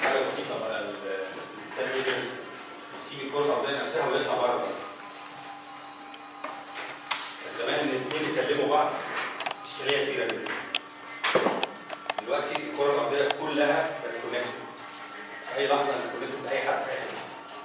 حاجه بسيطه بقى الانسان يقدر يسيب الكره الارضيه نفسها ويطلع بره كان زمان ان الاثنين يكلموا بعض اشكاليه كبيره جدا دلوقتي الكره الارضيه كلها بقت كونكتد في اي لحظه انت كونكتد باي حد في اي حته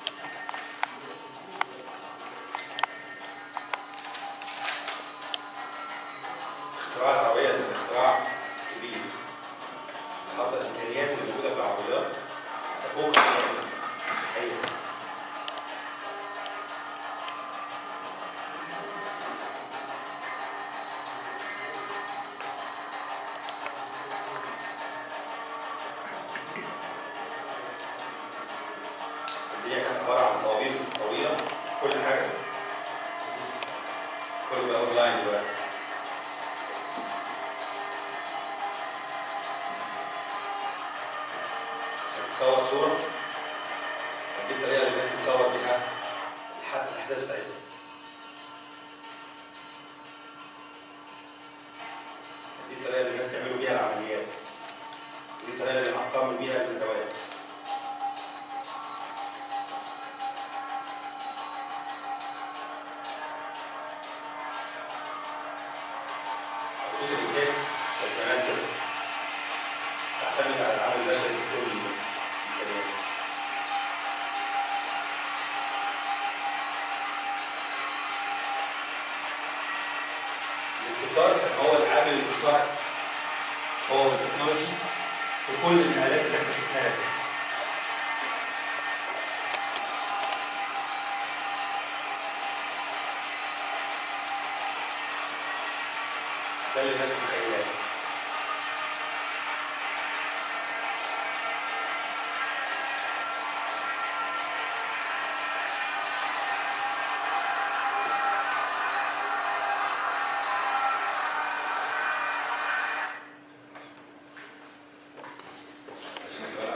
اختراع العربيه ده اختراع كبير النهارده الامكانيات اللي موجوده في العربيات تفوق اي الدنيا كانت عباره عن طوابير طويله في كل حاجه بس كله بقى اونلاين دلوقتي عشان تصور صورة دي الطريقة اللي الناس بتصور بيها الح- الأحداث بتاعتها دي الطريقة اللي الناس بيعملوا بيها العمليات ودي الطريقة اللي بنعقم بيها الأدوات خطوط الإنتاج كانت زمان كده تعتمد على العمل البشري في كل الكلمات الابتكار كان هو العامل المشترك هو التكنولوجي في كل النقلات اللي احنا شفناها دي ده اللي الناس متخيلاه عشان يبقى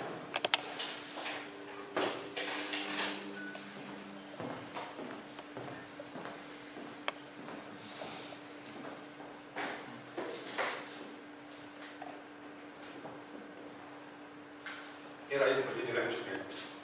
ايه رايكم في الفيديو اللي احنا شفناه؟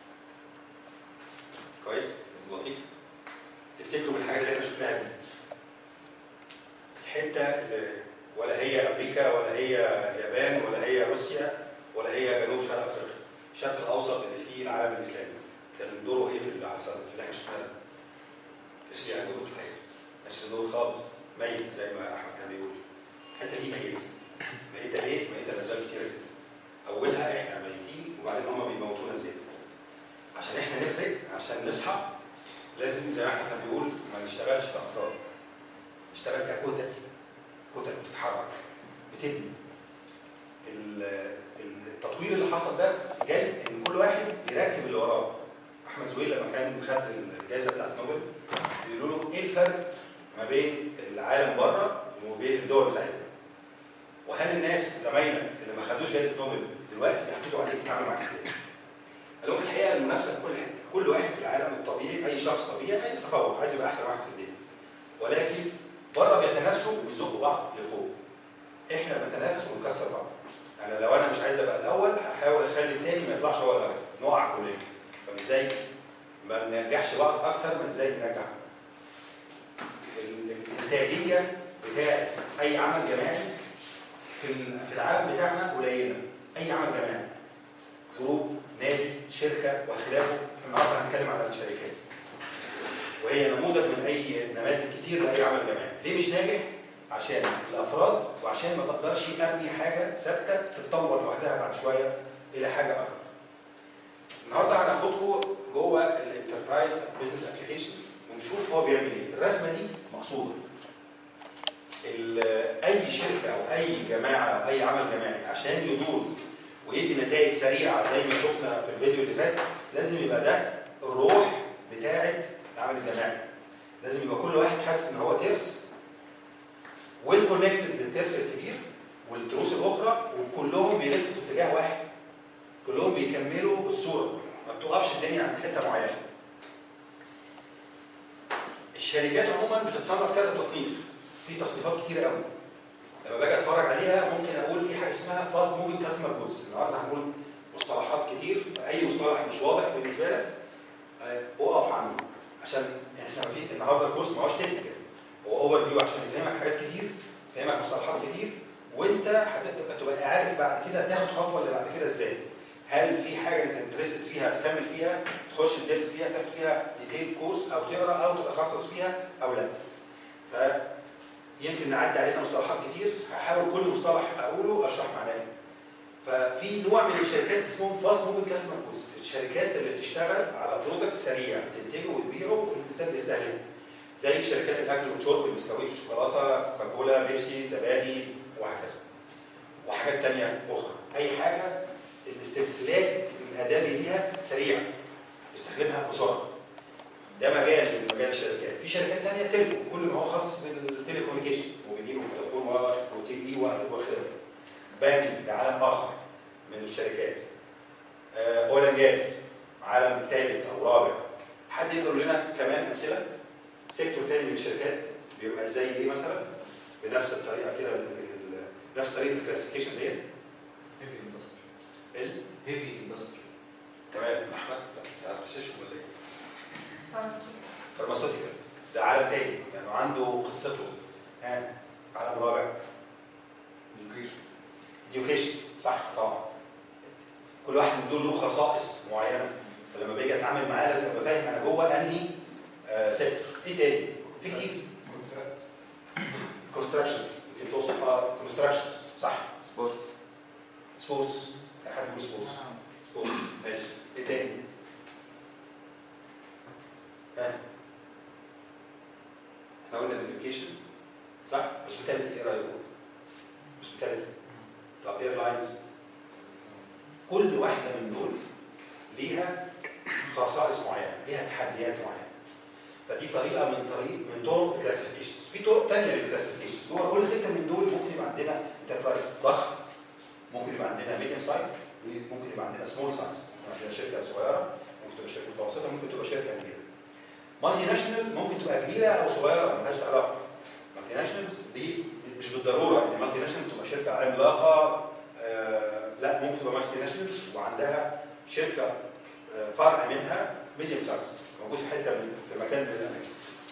كويس؟ لطيف؟ تفتكروا من الحاجات اللي احنا شفناها دي الحته اللي ولا هي امريكا ولا هي اليابان ولا هي روسيا ولا هي جنوب شرق افريقيا الشرق الاوسط اللي فيه العالم الاسلامي كان دوره ايه في اللي حصل في اللي احنا شفناه ده؟ كانش ليه دور في الحقيقه ما كانش له دور خالص ميت زي ما احمد كان بيقول الحته دي ميته ميته ليه؟ ميته لاسباب كتيره جدا اولها احنا ميتين وبعدين هم بيموتونا زياده عشان احنا نفرق عشان نصحى لازم زي ما احمد كان بيقول ما نشتغلش كافراد نشتغل ككتل كتل بتتحرك بتبني ال- ال- التطوير اللي حصل ده جاي ان كل واحد بيركب اللي وراه احمد زويل لما كان خد الجائزه بتاعت نوبل بيقولوا له ايه الفرق ما بين العالم بره وبين الدول بتاعتنا وهل الناس زمايلك اللي ما خدوش جائزه نوبل دلوقتي بيحكوا عليك بيتعاملوا معاك ازاي؟ قال لهم في الحقيقه المنافسه في كل حته، كل واحد في العالم الطبيعي اي شخص طبيعي عايز يتفوق، عايز يبقى احسن واحد في الدنيا. ولكن بره بيتنافسوا وبيزقوا بعض لفوق. احنا بنتنافس ونكسر بعض. انا لو انا مش عايز ابقى الاول هحاول اخلي التاني ما يطلعش هو الاول، نقع كلنا. طب ازاي؟ ما بننجحش بعض اكتر ما ازاي ننجح. ال- الانتاجيه بتاعت اي عمل جماعي في ال- في العالم بتاعنا قليله اي عمل جماعي جروب نادي شركه وخلافه النهارده هنتكلم على الشركات وهي نموذج من اي نماذج كتير لاي عمل جماعي ليه مش ناجح عشان الافراد وعشان ما بقدرش ابني حاجه ثابته تتطور لوحدها بعد شويه الى حاجه اكبر النهارده هناخدكم جوه الانتربرايز بزنس ابلكيشن ونشوف هو بيعمل ايه الرسمه دي مقصوده ال- اي شركه او اي جماعه او اي عمل جماعي عشان يدور ويدي نتائج سريعه زي ما شفنا في الفيديو اللي فات لازم يبقى ده الروح بتاعه العمل الجماعي لازم يبقى كل واحد حاسس ان هو ترس ويل كونكتد بالترس الكبير والتروس الاخرى وكلهم بيلفوا في اتجاه واحد كلهم بيكملوا الصوره ما بتوقفش الدنيا عند حته معينه الشركات عموما بتتصنف كذا تصنيف في تصنيفات كتير قوي لما باجي اتفرج عليها ممكن اقول في حاجه اسمها فاست موفينج كاستمر جودز النهارده هنقول مصطلحات وانت هتبقى تبقى عارف بعد كده تاخد خطوه اللي بعد كده ازاي هل في حاجه انت انترستد فيها تكمل فيها تخش الديف فيها تاخد فيها ديتيل كورس او تقرا او تتخصص فيها او لا ف يمكن نعدي علينا مصطلحات كتير هحاول كل مصطلح اقوله اشرح معناه ايه ففي نوع من الشركات اسمهم فاست موفينج كاستمر جودز الشركات اللي بتشتغل على برودكت سريع بتنتجه وتبيعه والانسان بيستهلكه زي شركات الاكل والشرب البسكويت والشوكولاته كوكاكولا بيبسي زبادي وهكذا وحاجات تانية اخرى اي حاجه الاستهلاك الادمي ليها سريع بيستخدمها بسرعه ده مجال من مجال الشركات في شركات تانية تلكو كل ما هو خاص بالتليكوميونيكيشن موبيلين وفودافون وتي اي وخلافه بانكينج ده عالم اخر من الشركات اويل اند جاز عالم ثالث او رابع حد يقدر يقول لنا كمان امثله سيكتور تاني من الشركات بيبقى زي ايه مثلا بنفس الطريقه كده ال- ال- نفس طريقه الكلاسيفيكيشن ديت هيفي اندستري ال- هيفي اندستري تمام احمد لا هتغششه ولا ايه؟ Pharmaceutical. فارماسيوتيكال ده عالم تاني لانه عنده قصته ها عالم رابع education صح طبعا كل واحد من دول له خصائص معينه فلما باجي اتعامل معاه لازم ابقى فاهم انا جوه انهي آه سيكتور ايه تاني؟ في كتير كونستراكشنز يمكن توصل اه كونستراكشنز صح سبورتس سبورتس كان حد بيقول سبورتس سبورتس ماشي ايه تاني؟ ها احنا قلنا الاديوكيشن صح؟ هوسبيتاليتي ايه رايكم؟ هوسبيتاليتي طب ايرلاينز كل واحده من دول ليها خصائص معينه ليها تحديات معينه فدي طريقه من طريق من طرق الكلاسيفيكيشن في طرق ثانيه للكلاسيفيكيشن جوه كل سيكتور من دول ممكن يبقى عندنا انتربرايز ضخم ممكن يبقى عندنا ميديوم سايز ممكن يبقى عندنا سمول سايز ممكن عندنا شركه صغيره ممكن تبقى شركه متوسطه ممكن تبقى شركه كبيره مالتي ناشونال ممكن تبقى كبيره او صغيره مالهاش علاقه مالتي ناشونالز دي مش بالضروره ان مالتي ناشونال تبقى شركه عملاقه آه لا ممكن تبقى مالتي ناشونالز وعندها شركه آه فرع منها ميديوم سايز موجود في حته من في مكان من الاماكن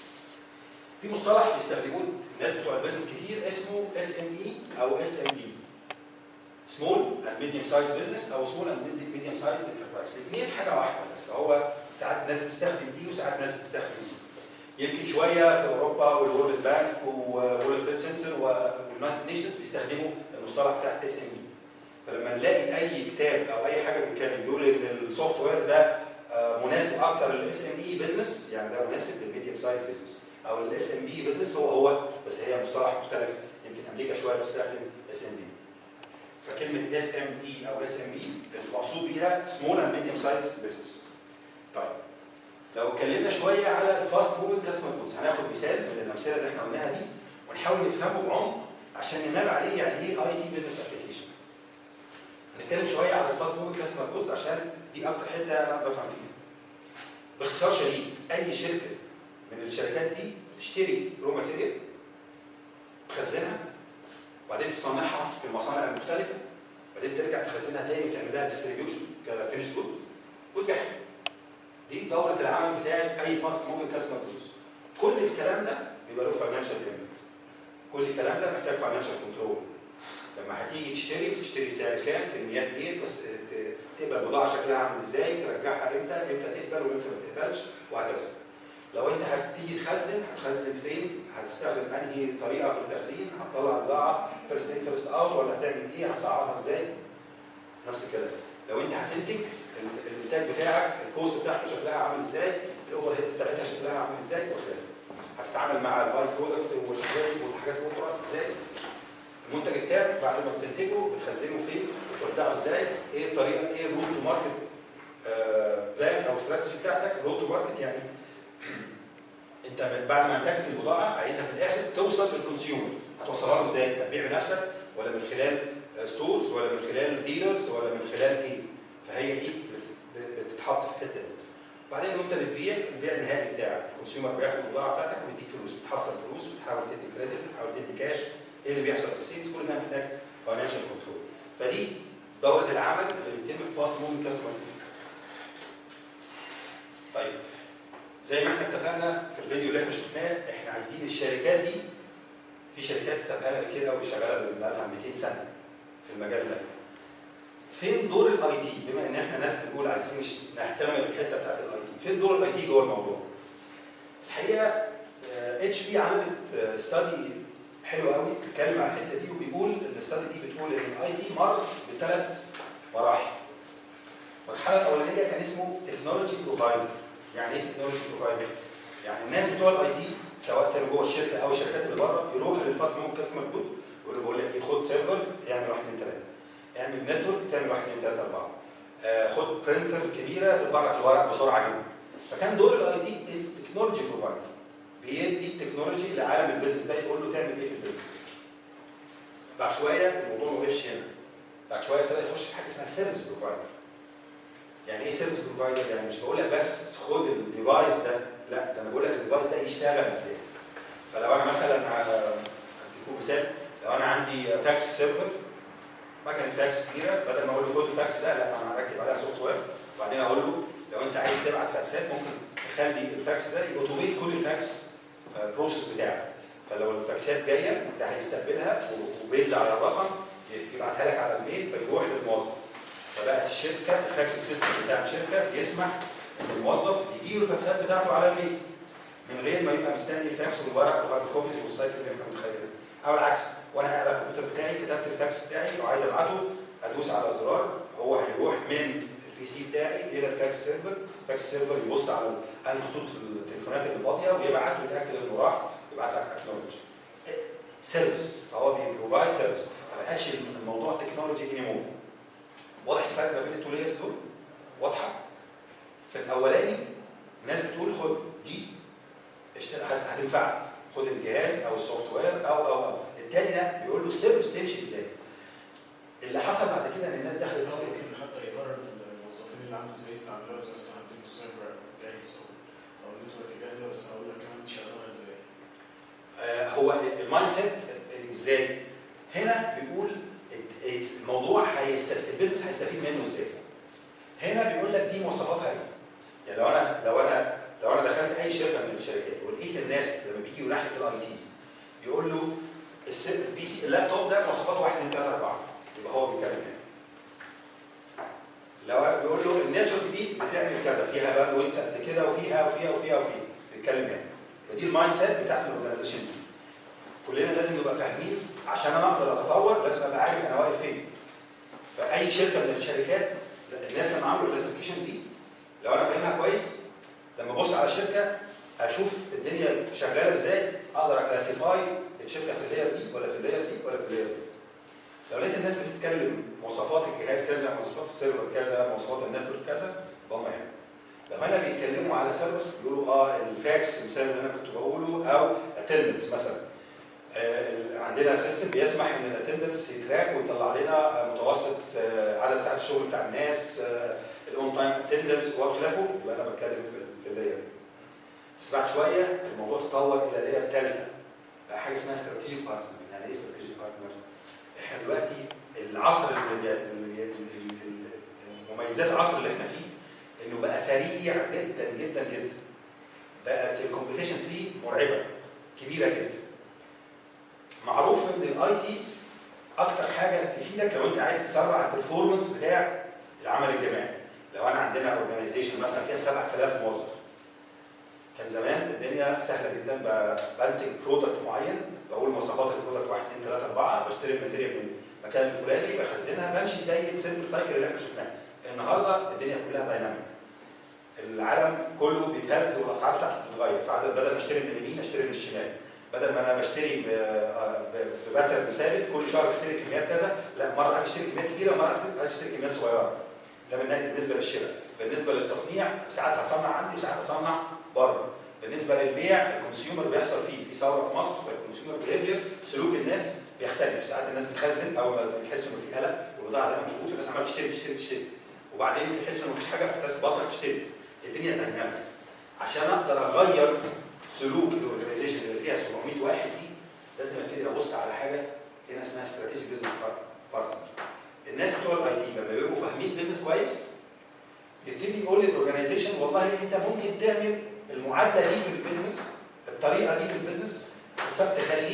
في مصطلح بيستخدموه الناس بتوع البيزنس كتير اسمه اس ام اي او اس ام بي سمول اند ميديوم سايز بزنس او سمول اند ميديوم سايز انتربرايز الاثنين حاجه واحده بس هو ساعات الناس بتستخدم دي وساعات الناس بتستخدم دي يمكن شويه في اوروبا والورلد بانك والورلد تريد سنتر واليونايتد نيشنز بيستخدموا المصطلح بتاع اس ام اي فلما نلاقي اي كتاب او اي حاجه بيتكلم بيقول ان السوفت وير ده آه، مناسب اكتر للاس ام اي بزنس يعني ده مناسب للميديوم سايز بزنس او الاس ام بي بزنس هو هو بس هي مصطلح مختلف يمكن امريكا شويه بتستخدم اس ام بي فكلمه اس ام اي او اس ام بي المقصود بيها سمول اند ميديوم سايز بزنس طيب لو اتكلمنا شويه على الفاست موفينج كاستمر جودز هناخد مثال من الامثله اللي احنا قلناها دي ونحاول نفهمه بعمق عشان ننام عليه يعني ايه اي تي بزنس ابلكيشن هنتكلم شويه على الفاست موفينج كاستمر جودز عشان دي اكتر حته انا بفهم فيها باختصار شديد اي شركه من الشركات دي بتشتري رو ماتيريال تخزنها وبعدين تصنعها في المصانع المختلفه بعدين ترجع تخزنها تاني وتعمل لها ديستريبيوشن كفينش جود وتبيعها دي دوره العمل بتاعت اي فاست موفينج كاستمر جودز كل الكلام ده بيبقى له فاينانشال امباكت كل الكلام ده محتاج فاينانشال كنترول لما هتيجي تشتري تشتري بسعر كام كميات ايه تس... ت- تقبل بضاعه شكلها عامل ازاي ترجعها امتى امتى تقبل وامتى ما تقبلش وهكذا لو انت هتيجي تخزن هتخزن فين هتستخدم انهي طريقه في التخزين هتطلع بضاعه فيرست ان فيرست اوت ولا هتعمل ايه هتسعرها ازاي نفس الكلام لو انت هتنتج ال- الانتاج بتاعك الكوست بتاعته شكلها عامل ازاي الاوفر هيد بتاعتها شكلها عامل ازاي وخلافه هتتعامل مع الباي برودكت والحاجات والحاجات الاخرى ازاي المنتج بتاعك بعد ما بتنتجه بتخزنه فين بتوزعه ازاي ايه الطريقه ايه الروت تو ماركت بلان او استراتيجي بتاعتك روت تو ماركت يعني انت من- بعد ما انتجت البضاعه عايزها في الاخر توصل للكونسيومر هتوصلها له ازاي؟ هتبيع بنفسك ولا من خلال ستورز ولا من خلال ديلرز ولا من خلال ايه؟ فهي دي بت- بتتحط في الحته دي. بعدين وانت بتبيع البيع النهائي بتاعك الكونسيومر بياخد البضاعه بتاعتك وبيديك فلوس بتحصل فلوس بتحاول تدي كريدت بتحاول تدي كاش ايه اللي بيحصل في السيلز كل ده محتاج فاينانشال كنترول فدي دوره العمل اللي بتتم في فاست موفينج كاستمر طيب زي ما احنا اتفقنا في الفيديو اللي احنا شفناه احنا عايزين الشركات دي في شركات سابقانا كتير قوي شغاله بقى لها 200 سنه في المجال ده فين دور الاي تي بما ان احنا ناس بنقول عايزين مش نهتم بالحته بتاعت الاي تي فين دور الاي تي جوه الموضوع الحقيقه اتش بي عملت ستادي حلو قوي بتتكلم عن الحته دي وبيقول الاستادي دي بتقول ان الاي تي مر بثلاث مراحل المرحله الاولانيه كان اسمه تكنولوجي بروفايدر يعني ايه تكنولوجي بروفايدر يعني الناس بتوع الاي تي سواء كانوا جوه الشركه او الشركات اللي بره يروحوا للفاست موف كاستمر جود يقول له بقول لك ايه خد سيرفر اعمل 1 2 3 اعمل نتورك تعمل 1 2 3 4 آه خد برنتر كبيره تطبع لك الورق بسرعه جدا فكان دور الاي تي از تكنولوجي بروفايدر بيدي التكنولوجي لعالم البيزنس ده يقول له تعمل ايه في البيزنس بعد شويه الموضوع ما وقفش هنا بعد شويه ابتدى يخش في حاجه اسمها سيرفيس بروفايدر يعني ايه سيرفيس بروفايدر يعني مش بقول لك بس خد الديفايس ده لا ده انا بقول لك الديفايس ده يشتغل ازاي فلو انا مثلا هديكم مثال لو انا عندي فاكس سيرفر مكنه فاكس كبيره بدل ما اقول له خد الفاكس ده لا انا هركب عليها سوفت وير وبعدين اقول له لو انت عايز تبعت فاكسات ممكن تخلي الفاكس ده يوتوميت كل الفاكس بروسيس بتاعك فلو الفاكسات جايه ده هيستقبلها وبيزد على الرقم يبعتها لك على الميل فيروح للموظف فبقت الشركه الفاكس سيستم بتاع الشركه يسمح ان الموظف يجيب الفاكسات بتاعته على الميل من غير ما يبقى مستني الفاكس والورق وهارد كوبيز والسايكل اللي انت متخيلها او العكس وانا قاعد على الكمبيوتر بتاعي كتبت الفاكس بتاعي لو عايز ابعته ادوس على زرار هو هيروح من البي سي بتاعي الى الفاكس سيرفر الفاكس سيرفر يبص على انهي خطوط التليفونات اللي فاضيه ويبعت له يتاكد انه راح يبعت لك اكنولج سيرفيس فهو بيبروفايد سيرفيس ما بقاش الموضوع تكنولوجي انيمور واضح الفرق ما بين التو لايرز دول واضحه في الاولاني الناس بتقول خد دي هتنفعك خد الجهاز او السوفت وير او او او التاني لا بيقول له السيرفيس تمشي ازاي اللي حصل بعد كده ان الناس دخلت ممكن حتى يقرر الموظفين اللي عنده ازاي يستعملوها زي مثلا هديله السيرفر جاهز او او النتورك جاهزه بس هقول لك كمان تشغلها ازاي آه هو المايند سيت ازاي هنا بيقول الموضوع هيستفيد البيزنس هيستفيد منه ازاي هنا بيقول لك دي مواصفاتها ايه يعني لو انا لو انا لو انا دخلت اي شركه من الشركات ولقيت الناس لما بيجوا ناحيه الاي تي يقول له البي سي اللابتوب ده مواصفاته 1 2 3 4 يبقى هو بيتكلم هنا لو بيقول له النتورك دي بتعمل كذا فيها بقى ويت قد كده وفيها وفيها وفيها وفيها بيتكلم هنا ودي المايند سيت بتاعت الاورجنايزيشن دي كلنا لازم نبقى فاهمين عشان انا اقدر اتطور لازم ابقى عارف انا واقف فين فاي شركه من الشركات الناس لما عملوا الكلاسيفيكيشن دي لو انا فاهمها كويس لما ابص على الشركه اشوف الدنيا شغاله ازاي اقدر اكلاسيفاي الشركه في اللاير دي ولا في اللاير دي ولا في اللاير دي لو لقيت الناس بتتكلم مواصفات الجهاز كذا مواصفات السيرفر كذا مواصفات النتورك كذا هم هنا لما انا بيتكلموا على سيرفيس بيقولوا اه الفاكس المثال اللي انا كنت بقوله او اتندنس مثلا آه عندنا سيستم بيسمح ان الاتندنس يتراك ويطلع لنا متوسط آه عدد ساعات الشغل بتاع الناس آه الاون تايم اتندنس وخلافه يبقى انا بتكلم في, في اللاير دي بس بعد شويه الموضوع تطور الى لاير ثالثه بقى حاجه اسمها استراتيجيك بارتنر يعني ايه استراتيجيك بارتنر؟ احنا دلوقتي العصر اللي مميزات العصر اللي احنا فيه انه بقى سريع جدا جدا جدا بقت الكومبيتيشن فيه مرعبه كبيره جدا معروف ان الاي تي اكتر حاجه تفيدك لو انت عايز تسرع البرفورمانس بتاع العمل الجماعي لو انا عندنا اورجانيزيشن مثلا فيها 7000 موظف كان زمان الدنيا سهله جدا بنتج برودكت معين بقول مواصفات البرودكت 1 2 3 4 بشتري الماتيريال من المكان الفلاني بخزنها بمشي زي السيمبل سايكل اللي احنا شفناه النهارده الدنيا كلها دايناميك العالم كله بيتهز والاسعار بتاعته بتتغير فعايز بدل ما اشتري من اليمين اشتري من الشمال بدل ما انا بشتري بباترن ثابت كل شهر بشتري كميات كذا لا مره عايز اشتري كميات كبيره ومره عايز اشتري كميات صغيره ده بالنسبه للشراء بالنسبه للتصنيع ساعات هصنع عندي وساعات هصنع بره بالنسبه للبيع الكونسيومر بيحصل فيه في ثوره في مصر فالكونسيومر بيهيفير سلوك الناس بيختلف ساعات الناس بتخزن اول ما بيحسوا انه في قلق والبضاعه دايما مش موجود الناس عماله تشتري تشتري تشتري وبعدين تحس انه مفيش حاجه فالناس تبطل تشتري الدنيا دايناميك عشان اقدر اغير سلوك الاورجنايزيشن اللي فيها 700 واحد دي لازم ابتدي ابص على حاجه هنا اسمها استراتيجيك بزنس بارتنر الناس بتوع الاي تي لما بيبقوا فاهمين بزنس كويس يبتدي يقول للاورجنايزيشن والله انت ممكن تعمل المعادله دي في البيزنس الطريقه دي في البيزنس تخليك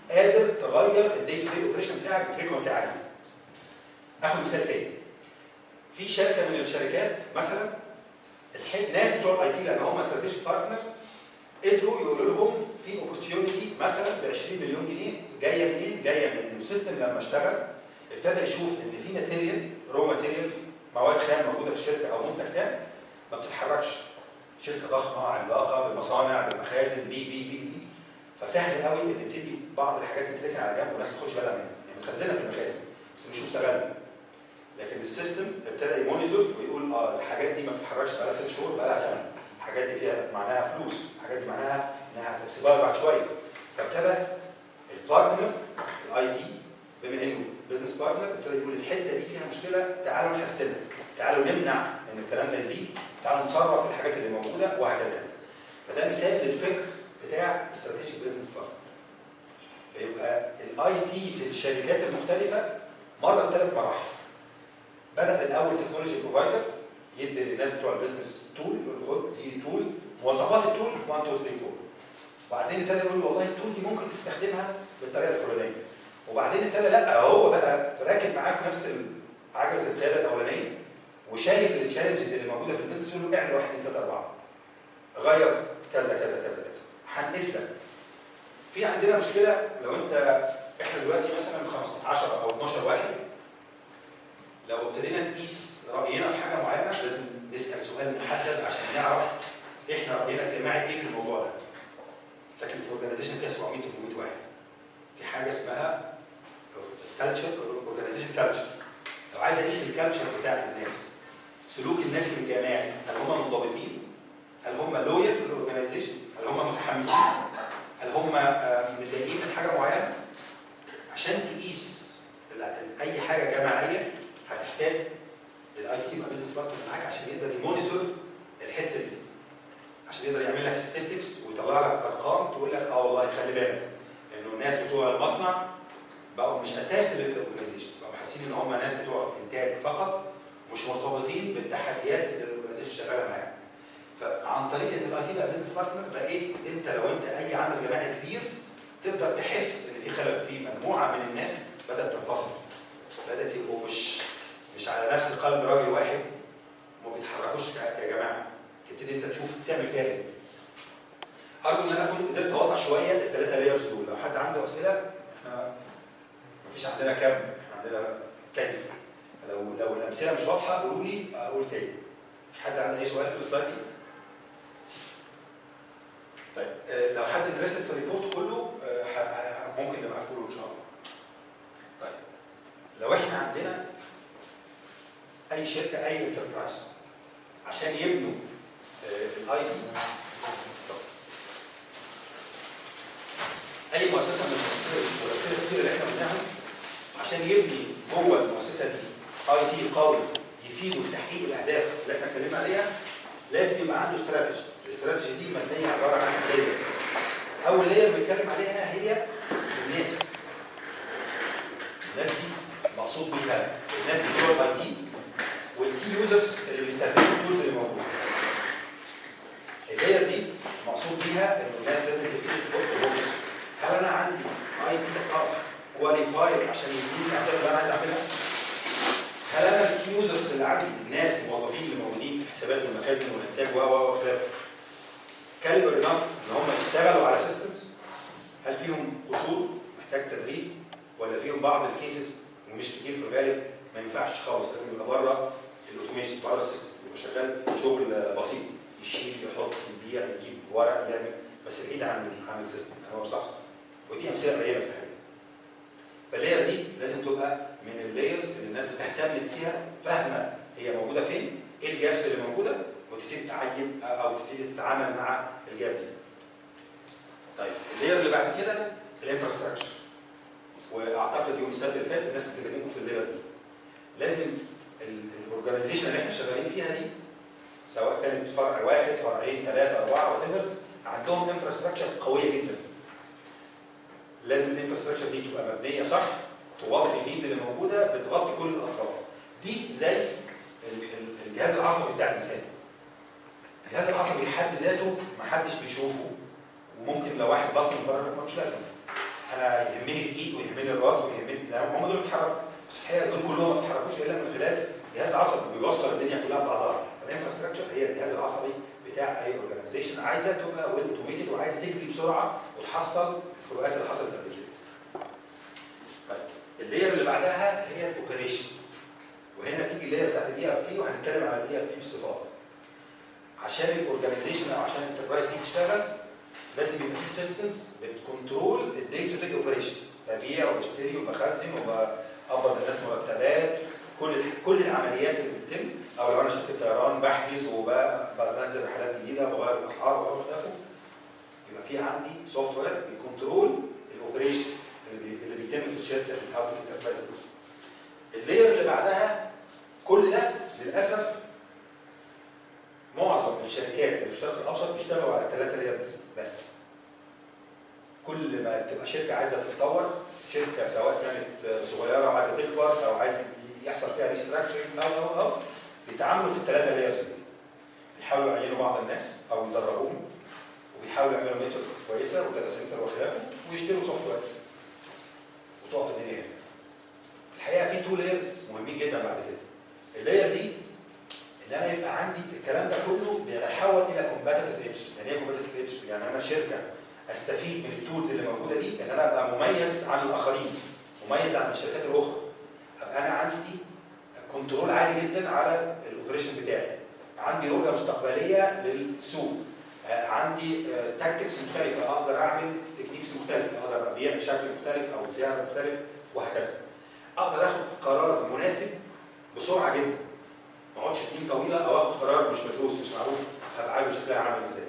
قادر تغير الدي تو دي اوبريشن بتاعك بفريكونسي عاليه. اخد مثال تاني. في شركه من الشركات مثلا الح- ناس بتوع الاي تي لان هم استراتيجيك بارتنر قدروا يقولوا لهم في اوبورتيونيتي مثلا ب 20 مليون جنيه جايه منين؟ جايه من ان السيستم لما اشتغل ابتدى يشوف ان في ماتيريال رو ماتيريال مواد خام موجوده في الشركه او منتج تام ما بتتحركش شركه ضخمه عملاقه بمصانع بمخازن بي بي بي بي فسهل قوي ان نبتدي بعض الحاجات تتركن على جنب والناس ما تاخدش بالها منها يعني متخزنه في المخازن بس مش مستغله لكن السيستم ابتدى يمونيتور ويقول اه الحاجات دي ما بتتحركش بقى لها ست شهور بقى لها سنه الحاجات دي فيها معناها فلوس الحاجات دي معناها انها هتكسبها بعد شويه فابتدى البارتنر الاي تي بما انه بزنس بارتنر ابتدى يقول الحته دي فيها مشكله تعالوا نحسنها تعالوا نمنع ان الكلام ده يزيد تعالوا نتصرف في الحاجات اللي موجوده وهكذا فده مثال للفكر بتاع استراتيجيك بزنس بارتنر فيبقى الاي تي في الشركات المختلفه مر بثلاث مراحل بدا الاول تكنولوجي بروفايدر يدي للناس بتوع البيزنس تول يقول خد دي تول مواصفات التول 1 2 3 4 وبعدين ابتدى يقول والله التول دي ممكن تستخدمها بالطريقه الفلانيه وبعدين ابتدى لا هو بقى راكب معاه في نفس عجله القياده الاولانيه وشايف التشالنجز اللي موجوده في البيزنس يقول له اعمل 1 2 3 4 غير كذا كذا كذا كذا هنقيس لك في عندنا مشكله لو انت احنا دلوقتي مثلا 15 او 12 واحد لو ابتدينا نقيس راينا في حاجه معينه لازم نسال سؤال محدد عشان نعرف احنا راينا الجماعي ايه في الموضوع ده لكن في اورجانيزيشن فيها 700 800 واحد في حاجه اسمها كالتشر اورجانيزيشن كالتشر لو عايز اقيس الكالتشر بتاعت الناس سلوك الناس الجماعي هل هم منضبطين؟ هل هم لوير للاورجانيزيشن؟ هل هم متحمسين؟ هل هم آه، متضايقين من حاجه معينه؟ عشان تقيس ال- ال- اي حاجه جماعيه هتحتاج الاي تي يبقى بزنس بارتنر معاك عشان يقدر يمونيتور الحته دي عشان يقدر يعمل لك statistics ويطلع لك ارقام تقول لك اه والله خلي بالك انه الناس بتوع المصنع بقوا مش اتاش للاورجنايزيشن بقوا حاسين ان هم ناس بتوع انتاج فقط مش مرتبطين بالتحديات اللي الاورجنايزيشن شغاله معاها فعن طريق ان الاي تي بقى بزنس بارتنر بقيت انت لو انت اي عمل جماعي كبير تقدر تحس ان في خلل في مجموعه من الناس بدات تنفصل بدات يبقوا مش مش على نفس قلب راجل واحد وما بيتحركوش ك- كجماعه تبتدي انت تشوف تعمل فيها ايه ارجو ان انا اكون قدرت اوضح شويه الثلاثه لايرز دول لو حد عنده اسئله احنا مفيش عندنا كم احنا عندنا كيف لو لو الامثله مش واضحه قولوا لي اقول تاني في حد عنده اي سؤال في السلايد دي؟ طيب آه، لو حد انترستد في الريبورت كله آه، ح- ح- ممكن نبعته له ان شاء الله. طيب لو احنا عندنا اي شركه اي انتربرايز عشان يبنوا الاي تي اي مؤسسه من المؤسسات المؤسسات كتير اللي احنا قلناهم عشان يبني جوه المؤسسه دي اي تي قوي يفيده في تحقيق الاهداف اللي احنا اتكلمنا عليها لازم يبقى عنده استراتيجي الاستراتيجي دي مبنيه عباره عن لايرز اول لاير بنتكلم عليها هي الناس الناس دي مقصود بيها الناس بتوع الاي تي والكي يوزرز اللي بيستخدموا التولز اللي موجوده اللاير دي مقصود بيها ان الناس لازم تبتدي تفكر بص هل انا عندي اي تي ستاف كواليفايد عشان يديني الاهداف اللي انا عايز اعملها؟ هل انا الكي يوزرز اللي عندي الناس الموظفين اللي موجودين في حسابات المخازن والانتاج و و وخلافه كاليبر انف ان هم يشتغلوا على سيستمز هل فيهم قصور محتاج تدريب ولا فيهم بعض الكيسز ومش كتير في الغالب ما ينفعش خالص لازم يبقى بره الاوتوميشن بره السيستم يبقى شغال شغل بسيط يشيل يحط يبيع يجيب ورق يعمل بس بعيد عن عن السيستم هو صح ودي امثله قليله في الحقيقه فاللاير دي لازم تبقى من اللايرز اللي الناس بتهتم فيها فاهمه هي موجوده فين ايه الجابس اللي موجوده وتبتدي تعين او تبتدي تتعامل مع الجاب دي طيب اللاير اللي بعد كده الانفراستراكشر واعتقد يوم السبت اللي فات الناس اتكلموا في اللاير دي لازم الاورجنايزيشن اللي احنا شغالين فيها دي سواء كانت فرع واحد فرعين ثلاثه اربعه وات عندهم انفراستراكشر قويه جدا لازم الانفراستراكشر دي تبقى مبنيه صح تغطي النيدز اللي موجوده بتغطي كل الاطراف دي زي ال- ال- الجهاز العصبي بتاع الانسان الجهاز العصبي في حد ذاته ما حدش بيشوفه وممكن لو واحد بص من بره ملوش لازمه انا يهمني الايد ويهمني الراس ويهمني لأن هم دول اللي بيتحركوا بس الحقيقه دول كلهم ما بيتحركوش الا من خلال جهاز عصبي بيوصل الدنيا كلها ببعضها الانفراستراكشر هي الجهاز العصبي بتاع اي اورجانيزيشن عايزه تبقى ويل اوتوميتد وعايز تجري بسرعه وتحصل الفروقات اللي حصلت قبل كده. طيب اللاير اللي بعدها هي الاوبريشن وهنا تيجي اللاير بتاعت الاي ار بي وهنتكلم على الاي ار بي باستفاضه. عشان الاورجانيزيشن او عشان الانتربرايز دي تشتغل لازم يبقى في سيستمز بتكنترول الدي تو دي اوبريشن ببيع وبشتري وبخزن وبقبض الناس مرتبات كل كل العمليات اللي بتتم او لو انا شركه طيران بحجز وبنزل رحلات جديده بغير الاسعار وبغير خلافه يبقى في عندي سوفت وير بيكنترول الاوبريشن اللي, بي... اللي بيتم في الشركه او في الانتربرايز اللاير اللي بعدها كل ده للاسف معظم الشركات اللي في الشرق الاوسط بيشتغلوا على الثلاثه لاير دي بس كل ما تبقى شركه عايزه تتطور شركه سواء كانت صغيره وعايزه تكبر او عايزه يحصل فيها ريستراكشرنج او او او بيتعاملوا في الثلاثه لايرز دول بيحاولوا يعينوا بعض الناس او يدربوهم وبيحاولوا يعملوا نتورك كويسه وداتا سنتر وخلافه ويشتروا سوفت وير وتقف الدنيا هنا الحقيقه في تو لايرز مهمين جدا بعد كده اللاير دي ان انا يبقى عندي الكلام ده كله بيتحول الى كومباتيتيف ايدج يعني ايه كومباتيتيف ايدج يعني انا شركه استفيد من التولز اللي موجوده دي ان انا ابقى مميز عن الاخرين مميز عن الشركات الاخرى ابقى انا عندي كنترول عالي جدا على الاوبريشن بتاعي عندي رؤيه مستقبليه للسوق آه، عندي تاكتكس مختلفه اقدر اعمل تكنيكس مختلفه اقدر ابيع بشكل مختلف او بسعر مختلف وهكذا اقدر اخد قرار مناسب بسرعه جدا ما اقعدش سنين طويله او اخد قرار مش مدروس مش معروف ابعاده شكلها عامل ازاي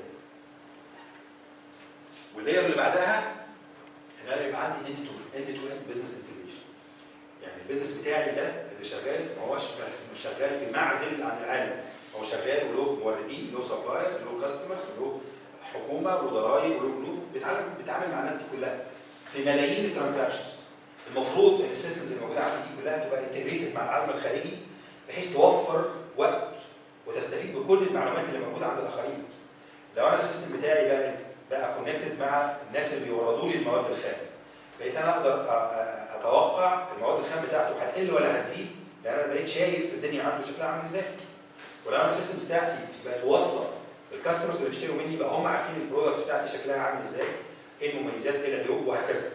واللاير اللي بعدها ان انا يبقى عندي اند تو اند تو اند بزنس انتجريشن يعني البيزنس بتاعي ده اللي شغال ما هوش مش شغال في معزل عن العالم هو شغال وله موردين له سبلايرز له كاستمرز له حكومه وله ضرائب وله بنوك بيتعامل بيتعامل مع الناس دي كلها في ملايين الترانزاكشنز المفروض ان السيستمز اللي موجوده عندي دي كلها تبقى انتجريتد مع العالم الخارجي بحيث توفر وقت وتستفيد بكل المعلومات اللي موجوده عند الاخرين لو انا السيستم بتاعي بقى بقى كونكتد مع الناس اللي بيوردوا لي المواد الخام بقيت انا اقدر أ- أ- اتوقع المواد الخام بتاعته هتقل ولا هتزيد لان انا بقيت شايف الدنيا عنده شكلها عامل ازاي ولو انا السيستمز بتاعتي بقت واصله الكاستمرز اللي بيشتروا مني بقى هم عارفين البرودكتس بتاعتي شكلها عامل ازاي ايه المميزات ايه العيوب وهكذا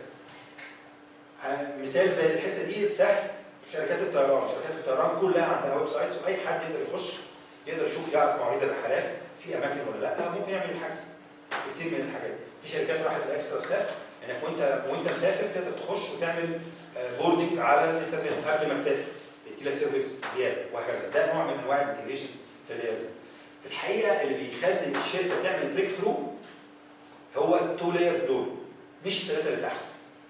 ه- مثال زي الحته دي سهل شركات الطيران شركات الطيران كلها عندها ويب سايتس واي حد يقدر يخش يقدر يشوف يعرف مواعيد الرحلات في اماكن ولا لا ممكن يعمل الحجز في كتير من الحاجات في شركات راحت الاكسترا ستيب انك وانت وانت مسافر تقدر تخش وتعمل بوردنج على الانترنت قبل ما تسافر يدي لك سيرفيس زياده وهكذا ده نوع من انواع الانتجريشن في اللاير ده في الحقيقه اللي بيخلي الشركه تعمل بريك ثرو هو التو لايرز دول مش الثلاثه اللي تحت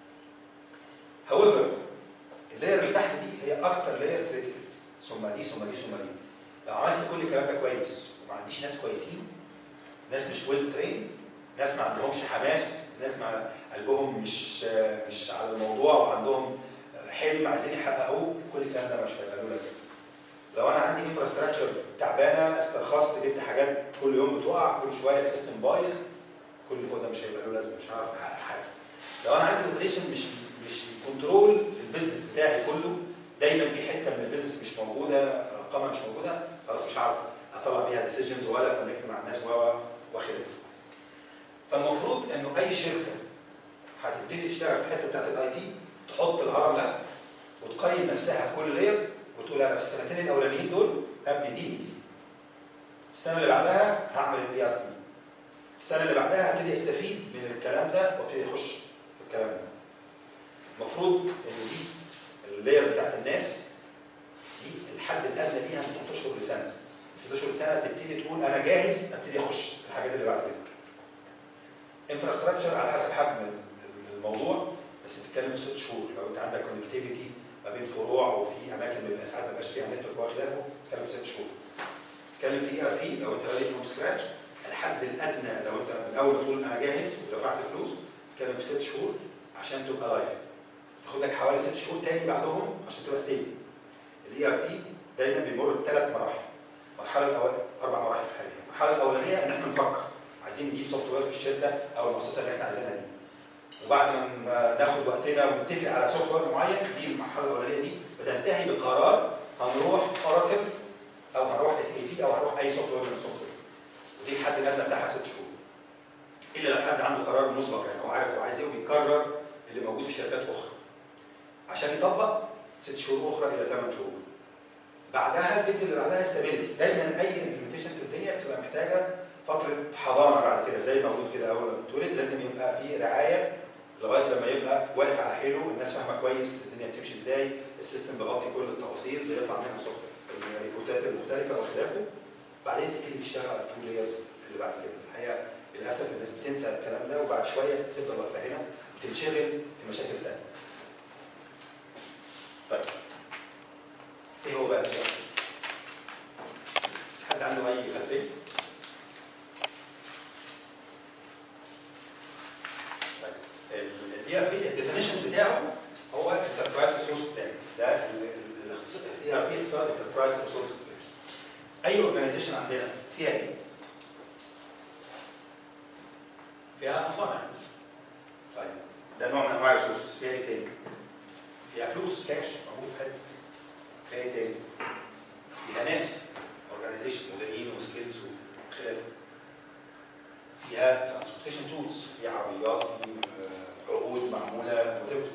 however اللاير اللي تحت دي هي اكتر لاير كريتيكال ثم دي ثم دي ثم دي لو عملت كل الكلام ده كويس وما عنديش ناس كويسين ناس مش ويل تريند ناس ما عندهمش حماس ناس ما قلبهم مش مش على الموضوع وعندهم حلم عايزين يحققوه كل الكلام ده مش هيبقى له لازمه لو انا عندي انفراستراكشر تعبانه استرخصت جبت حاجات كل يوم بتقع كل شويه سيستم بايظ كل اللي فوق ده مش هيبقى له لازمه مش هعرف احقق حاجه لو انا عندي اوبريشن مش مش كنترول البيزنس بتاعي كله دايما في حته من البيزنس مش موجوده ارقامها مش موجوده خلاص مش هعرف اطلع بيها ديسيجنز ولا كونكت مع الناس و وخلافه فالمفروض انه اي شركه هتبتدي تشتغل في الحته بتاعت الاي تي تحط الهرم ده وتقيم نفسها في كل لاير وتقول انا في السنتين الاولانيين دول هبني دي ودي السنه اللي بعدها هعمل الاي ار بي السنه اللي بعدها هبتدي استفيد من الكلام ده وابتدي اخش في الكلام ده المفروض ان دي اللاير بتاعت الناس دي الحد الادنى ليها من 6 اشهر لسنه 6 اشهر لسنه تبتدي تقول انا جاهز ابتدي اخش في الحاجات اللي بعد كده انفراستراكشر على حسب حجم ال- الموضوع بس بتتكلم في ست شهور لو انت عندك كونكتيفيتي ما بين فروع وفي اماكن بيبقى ساعات ما بيبقاش فيها نتورك وخلافه بتتكلم في ست شهور بتتكلم في اي ار بي لو انت بادئ فروم سكراتش الحد الادنى لو انت من اول ما تقول انا جاهز ودفعت فلوس بتتكلم في ست شهور عشان تبقى لايف تاخد لك حوالي ست شهور تاني بعدهم عشان تبقى ستيبل الاي ار بي دايما بيمر بثلاث مراحل المرحله الاولى اربع مراحل في الحقيقه المرحله الاولانيه ان احنا نفكر عايزين نجيب سوفت وير في الشركه او المؤسسه اللي احنا عايزينها دي وبعد ما ناخد وقتنا ونتفق على سوفت وير معين دي المرحله الاولانيه دي بتنتهي بقرار هنروح اوراكل او هنروح اس اي بي او هنروح اي سوفت وير من السوفت وير ودي الحد الادنى بتاعها ست شهور الا لو حد عنده قرار مسبق يعني هو عارف هو عايز ايه وبيكرر اللي موجود في شركات اخرى عشان يطبق ست شهور اخرى الى ثمان شهور بعدها الفيز اللي بعدها استابيليتي دايما اي امبلمنتيشن في الدنيا بتبقى محتاجه فتره حضانه بعد كده زي ما موجود كده اول ما بتتولد لازم يبقى في رعايه لغايه لما يبقى واقف على حيله الناس فاهمه كويس الدنيا بتمشي ازاي السيستم بيغطي كل التفاصيل اللي يطلع منها سوفت الريبورتات المختلفه وخلافه بعدين تبتدي تشتغل على التو لايرز اللي بعد كده في الحقيقه للاسف الناس بتنسى الكلام ده وبعد شويه تفضل واقفه هنا وتنشغل في مشاكل ثانيه. طيب ايه هو بقى الكلام؟ في حد عنده اي خلفيه؟ الاي ار بي الديفينيشن بتاعه هو انتربرايز ريسورس بلان ده الاي ار بي اختصار انتربرايز ريسورس بلان اي اورجانيزيشن عندنا فيها ايه؟ فيها مصانع طيب ده نوع من انواع الريسورس فيها ايه تاني؟ فيها فلوس كاش موجود في حته فيها ايه تاني؟ فيها ناس اورجانيزيشن مديرين وسكيلز وخلافه فيها ترانسبورتيشن تولز في عربيات في آه، عقود معموله وتبقى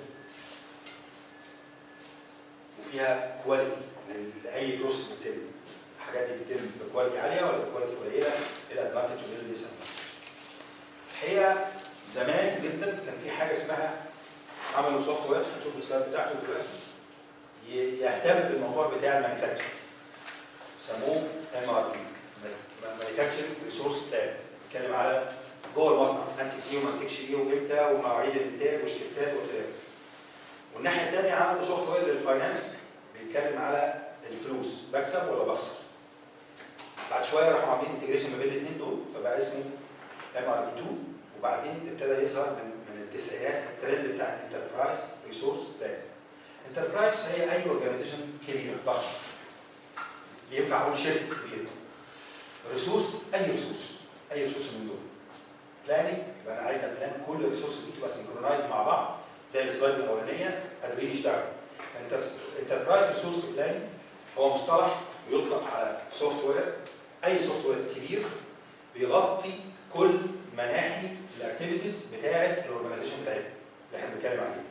وفيها كواليتي لاي بروسيس بتتم الحاجات دي بتتم بكواليتي عاليه ولا بكواليتي قليله الادفانتج ولا الديس الحقيقه زمان جدا كان في حاجه اسمها عملوا سوفت وير هنشوف السلايد بتاعته دلوقتي ي- يهتم بالموضوع بتاع المانيفاكتشر سموه ام ار بي مانيفاكتشرنج ريسورس بلان بيتكلم على جوه المصنع انتج ايه وما انتجش ايه وامتى ومواعيد الانتاج والشيفتات وخلافه. والناحيه الثانيه عملوا سوفت وير للفاينانس بيتكلم على الفلوس بكسب ولا بخسر. بعد شويه راحوا عاملين انتجريشن ما بين الاثنين دول فبقى اسمه ام ار بي 2 وبعدين ابتدى يظهر من من التسعينات الترند بتاع الانتربرايز ريسورس بلان. انتربرايز هي اي اورجانيزيشن كبيره ضخمه. ينفع اقول شركه كبيره. ريسورس اي ريسورس اي ريسورس من دول. بلاننج يبقى انا عايز ابلان كل الريسورسز دي تبقى سنكرونايز مع بعض زي السلايد الاولانيه قادرين يشتغلوا. انتربرايز ريسورس بلاننج هو مصطلح بيطلق على سوفت وير اي سوفت وير كبير بيغطي كل مناحي الاكتيفيتيز بتاعه الاورجنايزيشن بتاعتنا اللي احنا بنتكلم عليه.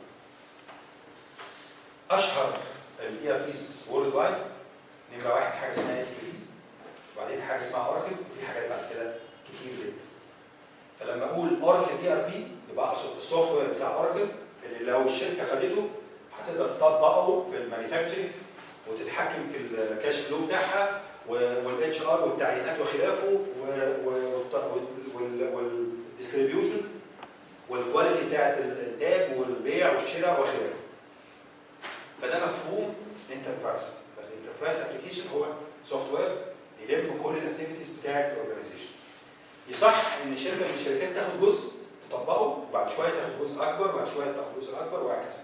اشهر الاي ار بيز وورلد وايد نمره واحد حاجه اسمها اس بي وبعدين حاجه اسمها اوراكل وفي حاجات بعد كده كتير جدا. فلما اقول اوراكل اي ار بي يبقى اقصد السوفت وير بتاع اوراكل اللي لو الشركه خدته هتقدر تطبقه في المانيفاكتشرنج وتتحكم في الكاش فلو بتاعها والاتش ار والتعيينات وخلافه والديستريبيوشن والكواليتي بتاعت الانتاج والبيع والشراء وخلافه. فده مفهوم انتربرايز الانتربرايز ابلكيشن هو سوفت وير يلم كل الاكتيفيتيز بتاعت الاورجنايزيشن. يصح ان شركه من الشركات تاخد جزء تطبقه وبعد شويه تاخد جزء اكبر وبعد شويه تاخد جزء اكبر وهكذا.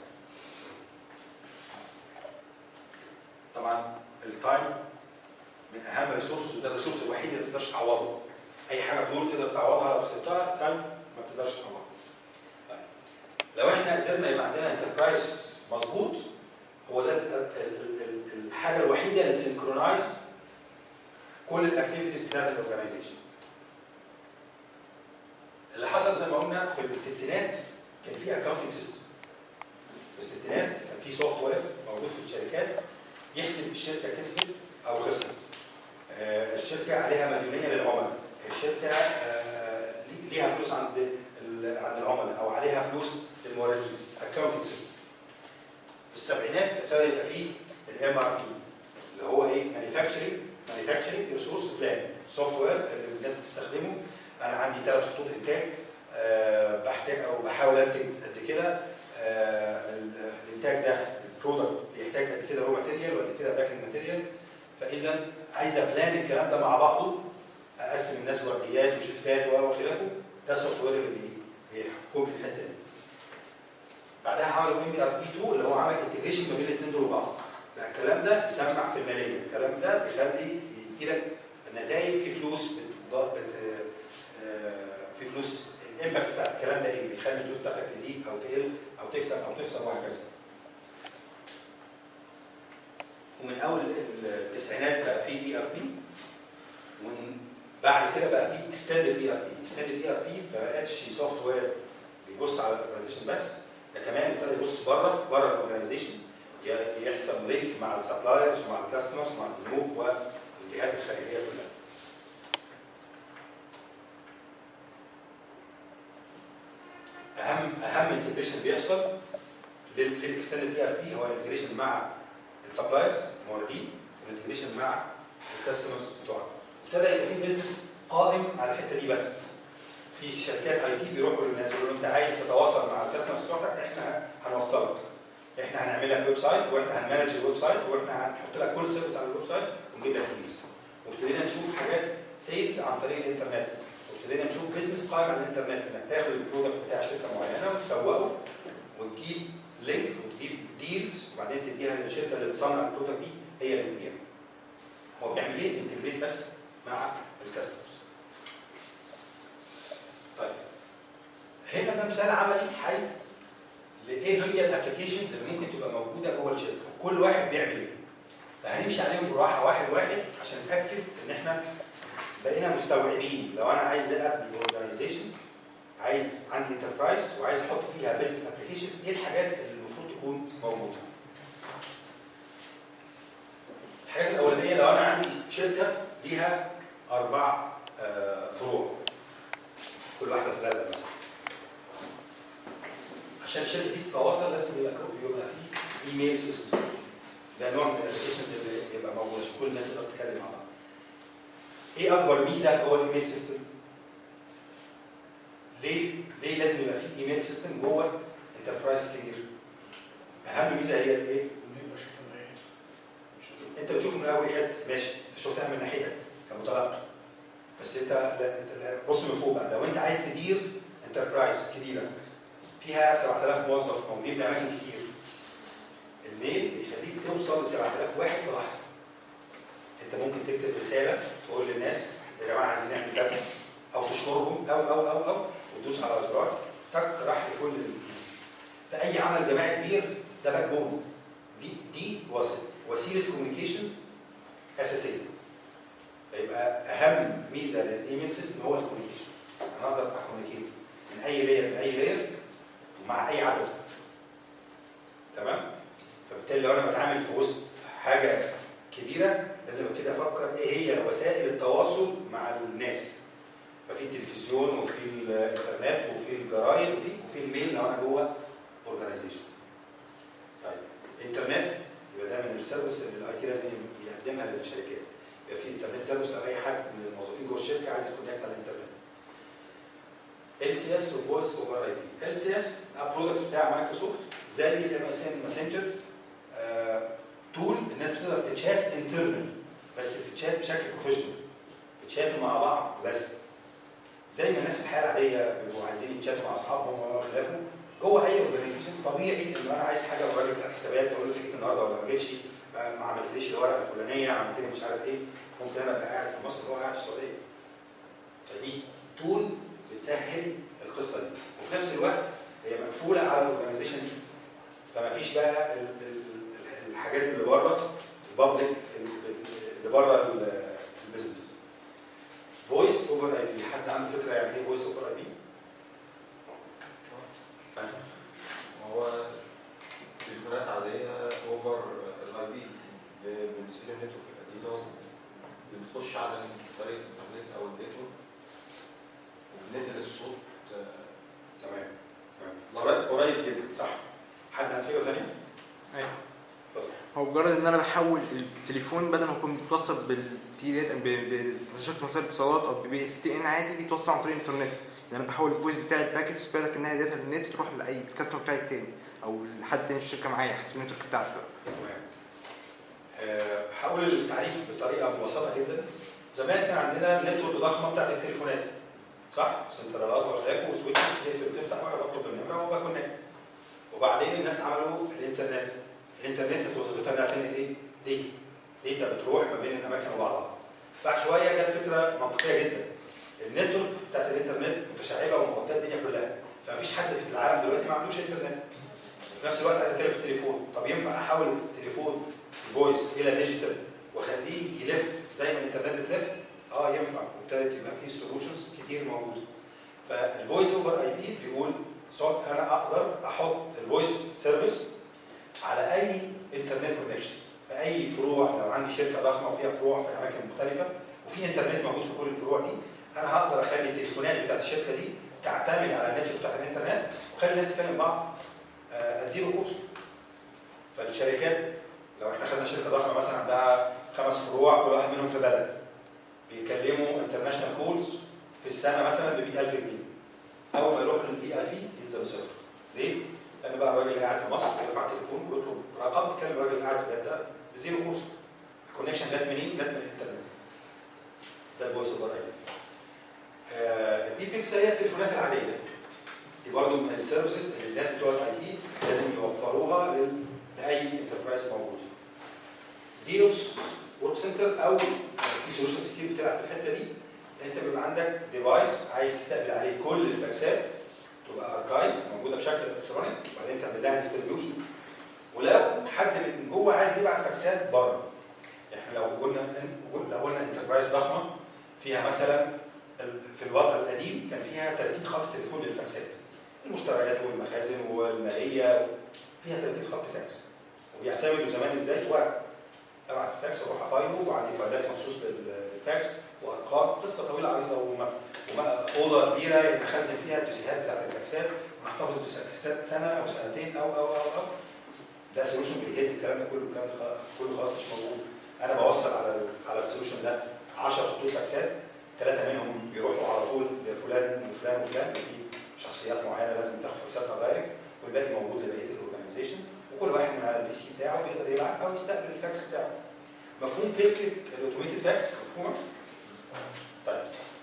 طبعا التايم من اهم الريسورسز وده الريسورس الوحيد اللي ما تقدرش تعوضه. اي حاجه في دول تقدر تعوضها لو خسرتها التايم ما بتقدرش تعوضها. طيب. لو احنا قدرنا يبقى عندنا انتربرايز مظبوط هو ده ال- ال- ال- الحاجه الوحيده اللي تسنكرونايز كل الاكتيفيتيز بتاعت الاورجنايزيشن. اللي حصل زي ما قلنا في الستينات كان في اكونتنج سيستم. في الستينات كان في سوفت وير موجود في الشركات يحسب الشركه كسبت او خسرت. آه، الشركه عليها مديونيه للعملاء، الشركه آه، لي- ليها فلوس عند ال- عند العملاء او عليها فلوس للموردين، اكونتنج سيستم. في السبعينات ابتدى يبقى فيه الام ار بي اللي هو ايه؟ مانيفاكتشرنج مانيفاكتشرنج ريسورس بلان سوفت وير اللي الناس بتستخدمه انا عندي ثلاث خطوط انتاج أه بحتاج او بحاول انتج قد كده أه ال- الانتاج ده البرودكت بيحتاج قد كده رو ماتيريال وقد كده باكينج ماتيريال فاذا عايز ابلان الكلام ده مع بعضه اقسم الناس ورديات وشفتات وخلافه ده السوفت وير اللي بي- بيحكم لي الحته دي بعدها عملوا ام ار بي 2 اللي هو عمل انتجريشن ما بين الاثنين دول وبعض لا الكلام ده يسمع في الماليه الكلام ده بيخلي يديلك النتائج في فلوس بت... بت... آه، في فلوس الامباكت بتاع الكلام ده ايه بيخلي الفلوس بتاعتك تزيد او ومن اول التسعينات بقى في اي ار بي وبعد كده بقى في اكستندد اي ار بي اكستندد اي ار بي ما بقتش سوفت وير بيبص على الاورجنايزيشن بس ده كمان ابتدى يبص بره بره الاورجنايزيشن يحصل لينك مع السبلايرز ومع الكاستمرز ومع البنوك والجهات الخارجيه كلها اهم اهم انتجريشن بيحصل لل- في الاكستندد اي ار بي هو الانتجريشن مع السبلايرز الموردين والانتجريشن مع الكاستمرز بتوعنا ابتدى يبقى في بيزنس قائم على الحته دي بس في شركات اي تي بيروحوا للناس يقولوا لهم انت عايز تتواصل مع الكاستمرز بتوعك احنا هنوصلك احنا هنعمل لك ويب سايت واحنا هنمانج الويب سايت واحنا هنحط لك كل سيرفيس على الويب سايت ونجيب لك ديلز وابتدينا نشوف حاجات سيلز عن طريق الانترنت وابتدينا نشوف بيزنس قائم على الانترنت انك تاخد البرودكت بتاع شركه معينه وتسوقه وتجيب لينك وتجيب ديلز وبعدين تديها للشركه اللي بتصنع البرودكت دي هي اللي تبيعها. هو بيعمل ايه؟ انتجريت بس مع الكاستمرز. طيب هنا ده مثال عملي حي لايه هي الابلكيشنز اللي ممكن تبقى موجوده جوه الشركه وكل واحد بيعمل ايه. فهنمشي عليهم بالراحه واحد واحد عشان نتاكد ان احنا بقينا مستوعبين لو انا عايز ابني اورجانيزيشن عايز عندي انتربرايز وعايز احط فيها بزنس ابلكيشنز ايه الحاجات اللي المفروض تكون موجوده الحاجات الاولانيه لو انا عندي شركه ليها اربع آه، فروع كل واحده في بلد مثلا عشان الشركه دي تتواصل لازم يبقى يبقى في ايميل سيستم ده نوع من الابلكيشنز اللي يبقى موجود عشان كل الناس تقدر تتكلم مع بعض ايه اكبر ميزه جوه الايميل سيستم؟ ليه ليه لازم يبقى في ايميل سيستم جوه انتربرايز كبير؟ اهم ميزه هي الايه؟ ليه بشوف ان ايه مش انت بتشوف من اول حته ماشي انت شفتها من ناحيتك كمتلقي بس انت لا انت لا بص من فوق بقى لو انت عايز تدير انتربرايز كبيره فيها 7000 موظف موجودين في اماكن كتير الميل بيخليك توصل ل 7000 واحد في لحظه انت ممكن تكتب رساله تقول للناس يا جماعه عايزين نعمل كذا او تشكرهم او او او او وتدوس على زرار تك راح لكل الناس فاي عمل جماعي كبير ده باك بون دي دي وس- وسيله كوميونيكيشن اساسيه فيبقى اهم ميزه للايميل سيستم هو الكوميونيكيشن انا اقدر اكوميونيكيت من اي لاير لاي لاير ومع اي عدد تمام فبالتالي لو انا بتعامل في وسط حاجه كبيره لازم ابتدي افكر ايه هي وسائل التواصل مع الناس ففي التلفزيون وفي الانترنت وفي الجرايد وفي وفي الميل لو انا جوه اورجانيزيشن طيب انترنت يبقى ده من السيرفيس اللي الاي تي لازم يقدمها للشركات يبقى في انترنت سيرفيس لو اي حد من الموظفين جوه الشركه عايز يكونكت على الانترنت ال سي اس وفويس اوفر اي بي ال سي اس ده برودكت بتاع مايكروسوفت زي الام اس ان ماسنجر تول الناس بتقدر تتشات انترنال بس بتتشات بشكل بروفيشنال بتشاتوا مع بعض بس زي ما الناس في الحياه العاديه بيبقوا عايزين يتشاتوا مع اصحابهم وما خلافه جوه اي اورجانيزيشن طبيعي ان انا عايز حاجه والراجل بتاع الحسابات اقول له جيت النهارده ولا ما جيتش ما ما عملتليش الورقه الفلانيه عملت لي مش عارف ايه ممكن انا ابقى قاعد في مصر وهو قاعد في السعوديه فدي تول بتسهل القصه دي وفي نفس الوقت هي مقفوله على الاورجانيزيشن دي فما فيش بقى ال- ال- الحاجات اللي بره البابليك اللي بره البيزنس فويس اوفر اي بي حد عنده فكره يعني ايه فويس اوفر اي بي؟ هو تليفونات عادية اوفر الاي بي بنستلم نتورك القديمة بنخش على طريق الانترنت او النتورك وبننقل الصوت آه، تمام تمام قريب قريب جدا صح حد عنده فكره ثانيه؟ ايوه اتفضل هو مجرد ان انا بحول التليفون بدل ما يكون متوصل بالتي داتا بشبكه وسائل اتصالات او بي اس تي ان عادي بيتوصل عن طريق الانترنت يعني انا بحول الفويس بتاع الباكج بالك انها داتا للنت تروح لاي كاستمر بتاعي التاني او لحد تاني في الشركه معايا حسب النتورك بتاعتي بقى. تمام آه، هقول التعريف بطريقه مبسطه جدا زمان كان عندنا نتورك ضخمه بتاعت التليفونات صح؟ سنترالات وخلافه وسويتش تقفل تفتح وانا بطلب النمره وبكونكت وبعدين الناس عملوا الانترنت الانترنت كانت وظيفتها انها بتنقل ايه؟ داتا داتا بتروح ما بين الاماكن وبعضها بعد شويه جت فكره منطقيه جدا النتورك بتاعت الانترنت متشعبه ومغطيه الدنيا كلها فمفيش حد في العالم دلوقتي ما عندوش انترنت وفي نفس الوقت عايز اتكلم في التليفون طب ينفع احول التليفون الفويس الى ديجيتال واخليه يلف زي ما الانترنت بتلف اه ينفع وابتدت يبقى فيه سولوشنز كتير موجوده فالفويس اوفر اي بي بيقول سواء انا اقدر احط الفويس سيرفيس على اي انترنت كونكشنز في اي فروع لو عندي شركه ضخمه وفيها فروع في اماكن مختلفه وفي انترنت موجود في كل الفروع دي انا هقدر اخلي التليفونات بتاعت الشركه دي تعتمد على النتورك بتاعت الانترنت واخلي الناس تتكلم بعض ات زيرو كوست فالشركات لو احنا خدنا شركه ضخمه مثلا عندها خمس فروع كل واحد منهم في بلد بيكلموا انترناشونال كولز في السنه مثلا ب 100000 جنيه اول ما يروح للفي اي بي ينزل صفر ليه؟ لان بقى الراجل اللي قاعد في مصر بيرفع تليفون ويطلب رقم بيكلم الراجل اللي قاعد في جده بزيرو كوست الكونكشن جت منين؟ جت من الانترنت ده الفويس اوفر اي البي بيكس هي التليفونات العاديه دي برضه من السيرفيسز اللي الناس بتوع الاي تي لازم يوفروها لل- لاي انتربرايز موجود زيروكس ورك سنتر او في سولوشنز كتير بتلعب في الحته دي انت بيبقى عندك ديفايس عايز تستقبل عليه كل الفاكسات تبقى اركايف موجوده بشكل الكتروني وبعدين تعمل لها ديستريبيوشن ولو حد من جوه عايز يبعت فاكسات بره احنا لو قلنا لو قلنا انتربرايز ضخمه فيها مثلا ال- في الوضع القديم كان فيها 30 خط تليفون للفاكسات المشتريات والمخازن والماليه فيها 30 خط فاكس وبيعتمدوا زمان ازاي ورق ابعت الفاكس واروح افايله وعندي فايلات مخصوص لل- للفاكس وارقام قصه طويله عريضه وما وما اوضه كبيره نخزن فيها الدوسيهات بتاعت الفاكسات ونحتفظ بالفاكسات سنه او سنتين او او او او ده سولوشن بيهد الكلام ده كله الكلام ده خلاص- كله خلاص مش موجود انا بوصل على ال على السولوشن ده 10 خطوط فاكسات ثلاثه منهم بيروحوا على طول لفلان وفلان وفلان في شخصيات معينه لازم تاخد فاكساتها دايركت والباقي موجود لبقيه الاورجنايزيشن وكل واحد من على البي سي بتاعه بيقدر يبعت او يستقبل الفاكس بتاعه مفهوم فكره الاوتوميتد فاكس مفهومه؟ طيب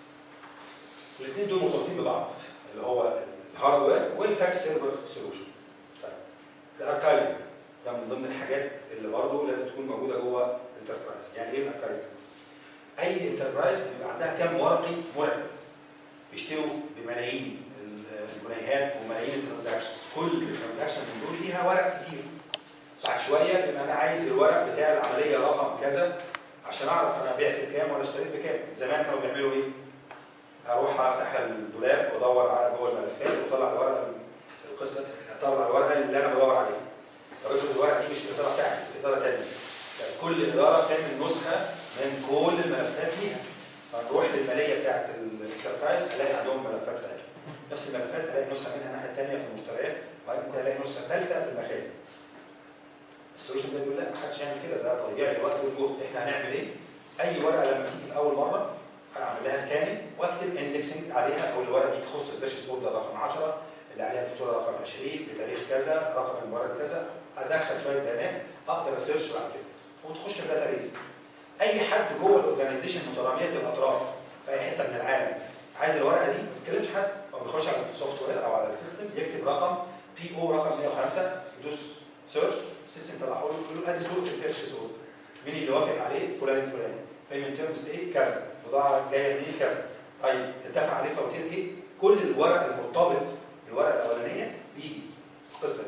الاثنين دول مرتبطين ببعض اللي هو الهاردوير والفاكس سيرفر سولوشن طيب الاركايف ده من ضمن الحاجات اللي برضه لازم تكون موجوده جوه انتربرايز يعني ايه الاركايف؟ اي انتربرايز بيبقى عندها كام ورقي مرعب بيشتروا بملايين الجنيهات وملايين الترانزاكشنز كل ترانزاكشن من دول ليها ورق كتير بعد شويه يبقى انا عايز الورق بتاع العمليه رقم كذا عشان اعرف انا بعت بكام ولا اشتريت بكام زمان كانوا بيعملوا ايه اروح افتح الدولاب وادور على جوه الملفات واطلع الورقه القصه اطلع الورقه اللي انا بدور عليها طب افرض الورقه دي مش في الاداره بتاعتي في اداره ثانيه كل اداره تعمل نسخه من كل الملفات ليها فنروح للماليه بتاعت الانتربرايز الاقي عندهم الملفات بتاعتهم نفس الملفات الاقي نسخه منها الناحيه الثانيه في المشتريات وبعدين ممكن الاقي نسخه ثالثه في المخازن السولوشن ده بيقول لا ما حدش يعمل كده ده تضييع الوقت والجهد احنا هنعمل ايه؟ اي ورقه لما تيجي في اول مره هعمل لها سكاننج واكتب اندكسنج عليها او الورقه دي تخص البيرشيز اوردر رقم 10 اللي عليها الفاتوره رقم 20 بتاريخ كذا رقم المورد كذا ادخل شويه بيانات اقدر اسيرش بعد كده وتخش في داتابيز اي حد جوه الاورجنايزيشن متراميه الاطراف في اي حته من العالم عايز الورقه دي ما بيتكلمش حد هو بيخش على السوفت وير او على السيستم يكتب رقم بي او رقم 105 يدوس سيرش السيستم طلعه له يقول له ادي صوره البيرشيز اوردر مين اللي وافق عليه فلان الفلاني بيمنت تيرمز ايه كذا بضاعه جايه منين كذا طيب اتدفع عليه فواتير ايه كل الورق المرتبط بالورقه الاولانيه بيجي في القصه دي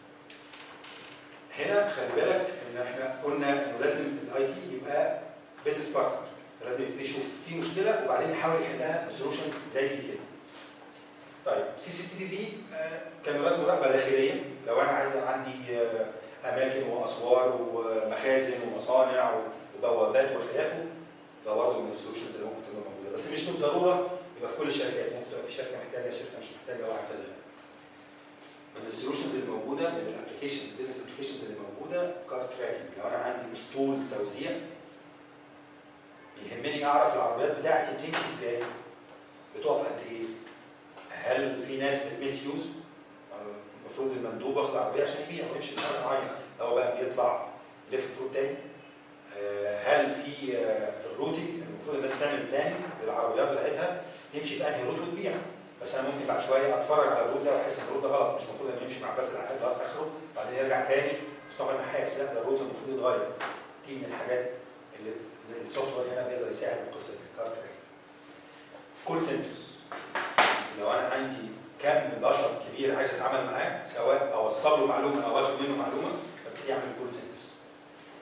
هنا خلي بالك ان احنا قلنا انه لازم الاي تي يبقى بزنس بارتنر لازم يبتدي يشوف في مشكله وبعدين يحاول يحلها بسولوشنز زي كده طيب سي سي تي في كاميرات مراقبه داخليه لو انا عايز عندي آه، اماكن واسوار ومخازن ومصانع وبوابات وخلافه ده برضه من السولوشنز اللي ممكن تبقى موجوده بس مش بالضروره يبقى في كل الشركات ممكن تبقى في شركه محتاجه شركه مش محتاجه وهكذا من السولوشنز اللي موجوده من الابلكيشن البيزنس ابلكيشنز اللي موجوده كار تراكنج لو انا عندي اسطول توزيع يهمني اعرف العربيات بتاعتي بتمشي ازاي بتقف قد ايه هل في ناس بتمس يوز المفروض المندوب واخد العربيه عشان يبيع ويمشي في مكان معين هو بقى بيطلع يلف فروت تاني آه، هل في آه، الروتنج المفروض الناس تعمل بلاننج للعربيات بتاعتها يمشي في انهي روت وتبيع بس انا ممكن بعد شويه اتفرج على الروت ده واحس ان الروت ده غلط مش المفروض انه يمشي مع بس العقاد لغايه اخره بعدين يرجع تاني مصطفى النحاس لا ده الروت المفروض يتغير دي من الحاجات اللي اللي السوفت وير هنا بيقدر يساعد القصه دي كارت كول سنترز لو انا عندي كم بشر كبير عايز اتعامل معاه سواء اوصل له معلومه او اخد منه معلومه ببتدي اعمل كول سنترز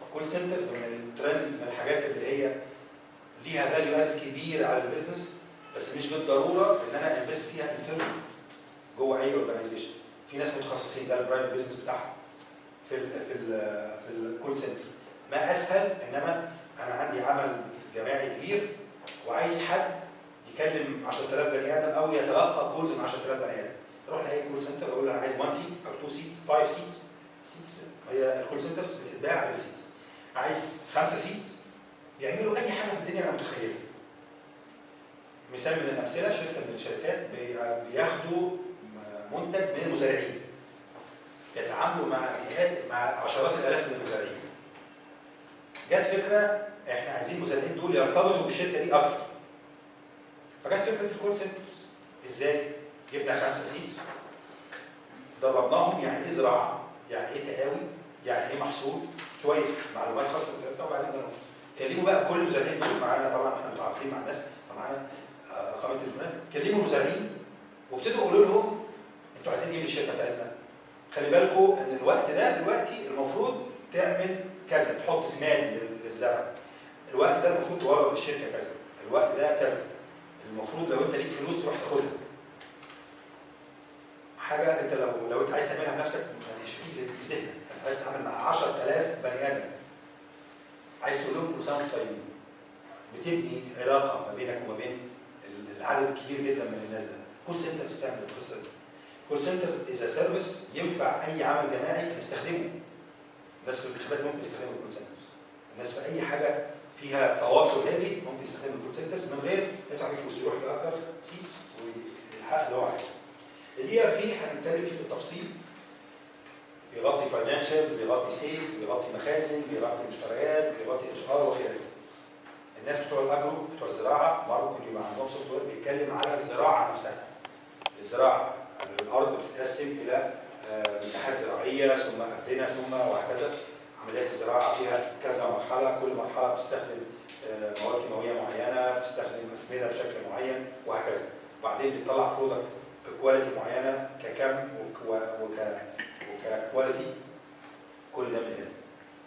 كول سنترز من الترند من الحاجات اللي هي ليها فاليو اد كبير على البيزنس بس مش بالضروره ان انا انفست فيها انترنال جوه اي اورجانيزيشن في ناس متخصصين ده البرايفت بيزنس بتاعهم في ال في ال في الكول سنتر ما اسهل انما انا عندي عمل جماعي كبير وعايز حد يكلم 10000 بني ادم او يتلقى كولز من 10000 بني ادم اروح لاي كول سنتر اقول له انا عايز 1 سيت او 2 سيتس 5 سيتس سيتس هي الكول سنترز بتتباع بالسيتس عايز خمسه سيتس يعملوا اي حاجه في الدنيا انا متخيلها مثال من الامثله شركه من الشركات بي- بياخدوا منتج من المزارعين يتعاملوا مع مئات مع عشرات الالاف من المزارعين جت فكره احنا عايزين المزارعين دول يرتبطوا بالشركه دي اكتر فجت فكره الكول سنترز ازاي؟ جبنا خمسه سيتس دربناهم يعني ايه زراعه؟ يعني ايه تقاوي؟ يعني ايه محصول؟ شويه معلومات خاصه بالكلام وبعدين قلنا لهم كلموا بقى كل المزارعين دول معانا طبعا احنا متعاقدين مع الناس فمعانا آه، ارقام التليفونات كلموا المزارعين وابتدوا قولوا لهم انتوا عايزين ايه من الشركه بتاعتنا؟ خلي بالكم ان الوقت ده دلوقتي المفروض تعمل كذا تحط سمان لل- للزرع الوقت ده المفروض تورد الشركه كذا الوقت ده كذا المفروض لو انت ليك فلوس تروح تاخدها حاجه انت لو لو انت عايز تعملها بنفسك مش هتيجي في ذهنك انت عايز تتعامل مع 10000 بني ادم عايز تقول لهم كل سنه وانتم طيبين بتبني علاقه ما بينك وما بين ال- العدد الكبير جدا من الناس ده كول سنتر تعمل القصه دي كول سنتر اذا سيرفيس ينفع اي عمل جماعي يستخدمه الناس في الانتخابات ممكن يستخدموا الكول سنترز الناس في اي حاجه فيها تواصل هادي ممكن يستخدموا الكول سنترز من غير ما يدفع فيه فلوس يروح يأجر سيتس ويحقق اللي هو عايزه الاي ار بي هنتكلم فيه بالتفصيل بيغطي فاينانشالز بيغطي سيلز بيغطي مخازن بيغطي مشتريات بيغطي اتش ار وخلافه الناس بتوع الاجرو بتوع الزراعه ممكن يبقى عندهم سوفت وير بيتكلم على الزراعه نفسها الزراعه الارض بتتقسم الى آه، مساحات زراعيه ثم افدنه ثم وهكذا عمليات الزراعه فيها كذا مرحله كل مرحله بتستخدم آه، مواد كيماويه معينه بتستخدم اسمده بشكل معين وهكذا وبعدين بتطلع برودكت بكواليتي معينه ككم وك- و- وك وككواليتي كل ده من هنا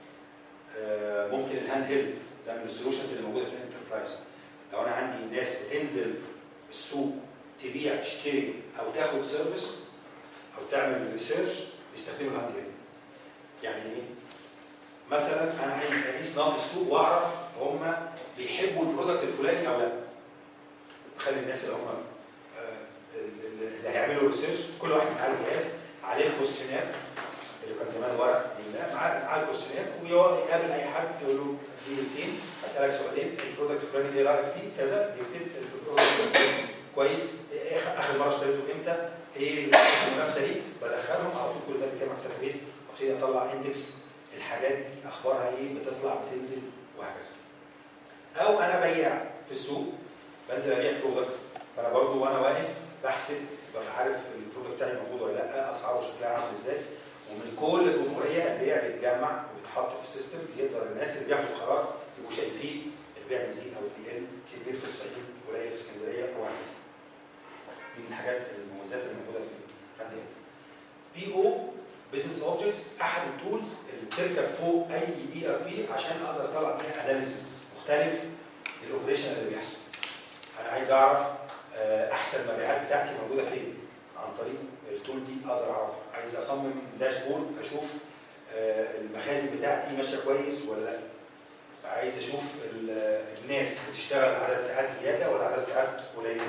آه، ممكن الهاند هيلد ده من السولوشنز اللي موجوده في الانتربرايز لو انا عندي ناس بتنزل السوق تبيع تشتري او تاخد سيرفيس او تعمل ريسيرش يستخدموا الهاند هيلد يعني ايه؟ مثلا انا عايز اقيس نبض السوق واعرف هم بيحبوا البرودكت الفلاني او لا خلي الناس اللي هم آه، اللي هيعملوا ريسيرش كل واحد معاه الجهاز عليه الكوستشنير اللي كان زمان ورق يملاه معاه معاه الكوستشنير ويقابل اي حد يقول له دقيقتين اسالك سؤالين البرودكت الفلاني ايه رايك فيه كذا يكتب في البرودكت الفلاني كويس إيه اخر مره اشتريته امتى ايه المنافسه دي بدخلهم على طول كل ده بيتجمع في داتابيس وابتدي اطلع اندكس الحاجات دي اخبارها ايه بتطلع بتنزل وهكذا او انا بياع في السوق بنزل ابيع برودكت فانا برضو وانا واقف بحسب ببقى عارف البرودكت بتاعي موجود ولا لا اسعاره شكلها عامل ازاي ومن كل الجمهوريه البيع بيتجمع وبيتحط في سيستم يقدر الناس اللي بياخدوا قرار يبقوا شايفين البيع بيزيد او بيقل كبير في الصعيد قليل في اسكندريه وهكذا دي من الحاجات المميزات اللي موجوده في عندنا بي او بزنس اوبجكتس احد التولز اللي بتركب فوق اي اي ار بي عشان اقدر اطلع بيها اناليسيس مختلف للاوبريشن اللي بيحصل انا عايز اعرف آه، احسن المبيعات بتاعتي موجوده فين عن طريق التول دي اقدر اعرفها عايز اصمم داشبورد اشوف آه، المخازن بتاعتي ماشيه كويس ولا لا عايز اشوف ال- الناس بتشتغل عدد ساعات زياده ولا عدد ساعات قليله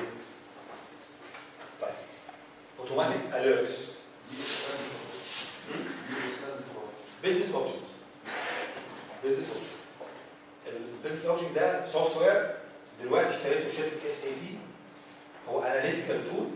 طيب اوتوماتيك اليرتس بزنس اوبجكت بزنس اوبجكت البزنس اوبجكت ده سوفت وير دلوقتي اشتريته في شركه اس اي بي هو اناليتيكال تول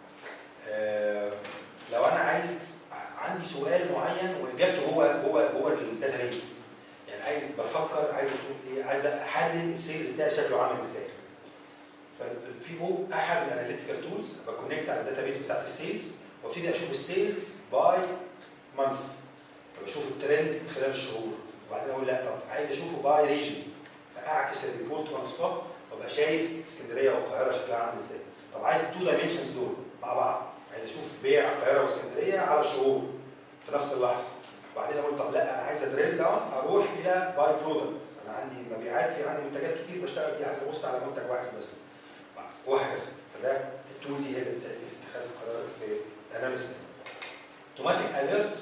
لو انا عايز عندي سؤال معين واجابته هو هو هو الداتابيز يعني عايز بفكر عايز اشوف ايه عايز احلل السيلز بتاعي شكله عامل ازاي فالبي او احد الاناليتيكال تولز بكونكت على الداتابيز بتاعت السيلز وابتدي اشوف السيلز باي مانث فبشوف الترند خلال الشهور وبعدين اقول لا طب عايز اشوفه باي ريجن فاعكس الريبورت اون سبوت وابقى شايف اسكندريه والقاهره شكلها عامل ازاي طب عايز التو دايمنشنز دول مع بعض عايز اشوف بيع القاهره واسكندريه على الشهور في نفس اللحظه وبعدين اقول طب لا انا عايز ادريل داون اروح الى باي برودكت انا عندي مبيعات في عندي منتجات كتير بشتغل فيها عايز ابص على منتج واحد بس وهكذا فده التول دي هي اللي بتساعدني في اتخاذ القرار في الاناليسيس اوتوماتيك اليرت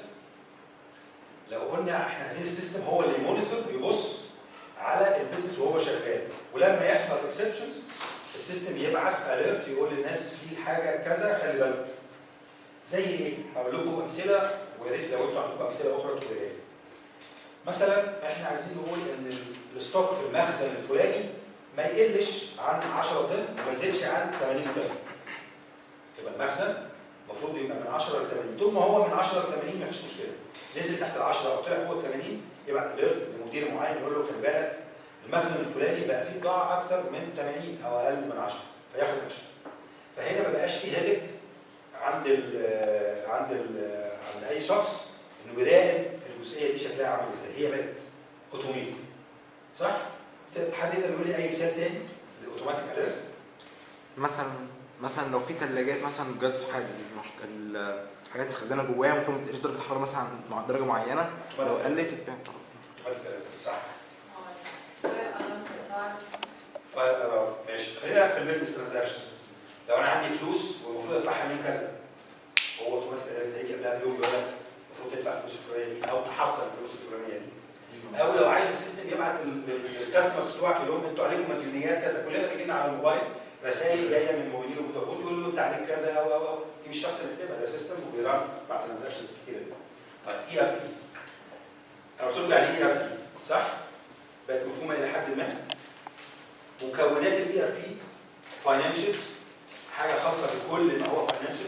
لو قلنا احنا عايزين السيستم هو اللي يمونيتور يبص على البيزنس وهو شغال ولما يحصل اكسبشنز السيستم يبعت اليرت يقول للناس في حاجه كذا خلي بالكم زي ايه؟ هقول لكم امثله ويا ريت لو انتوا عندكم امثله اخرى تقولها لي. مثلا احنا عايزين نقول ان الستوك في المخزن الفلاني ما يقلش عن 10 طن وما يزيدش عن 80 طن. يبقى المخزن المفروض يبقى من 10 ل 80 طول ما هو من 10 ل 80 مفيش مشكله. نزل تحت ال 10 او طلع فوق ال 80 يبعت اليرت لمدير معين يقول له خلي بالك المخزن الفلاني بقى فيه بضاعه اكتر من 80 او اقل من 10 فياخد اكشن. فهنا ما بقاش فيه هيدك عند ال عند ال عند اي شخص انه يراقب الجزئيه دي شكلها عامل ازاي هي بقت اوتوميتد صح؟ حد يقدر يقول لي اي مثال تاني للاوتوماتيك اليرت؟ مثلا مثلا لو في ثلاجات مثلا جت في حاجه المح- ال- الحاجات مخزنه جواها المفروض ما تقلش درجه الحراره مثلا مع درجه معينه لو قلت البيع طبعا اوتوماتيك اليرت صح فاير الارم بتاع فايل الارم ماشي خلينا في البيزنس ترانزاكشنز لو انا عندي فلوس والمفروض ادفعها يوم كذا هو اوتوماتيك اليرت هيجي قبلها بيوم يقول لك المفروض تدفع الفلوس الفلانيه دي او تحصل الفلوس الفلانيه دي او لو عايز السيستم يبعت الكاستمرز بتوعك اللي هم انتوا عليكم مديونيات كذا كلنا بيجي لنا على الموبايل رسائل جايه من موبينيل وفودافون يقول له انت عليك كذا او او او دي مش الشخص اللي بيكتبها ده سيستم وبيران مع ترانزاكشنز كتيره دي. طيب اي ار بي انا قلت لكم يعني ايه ار بي صح؟ بقت مفهومه الى حد ما مكونات الاي ار بي فاينانشال حاجه خاصه بكل ما هو فاينانشال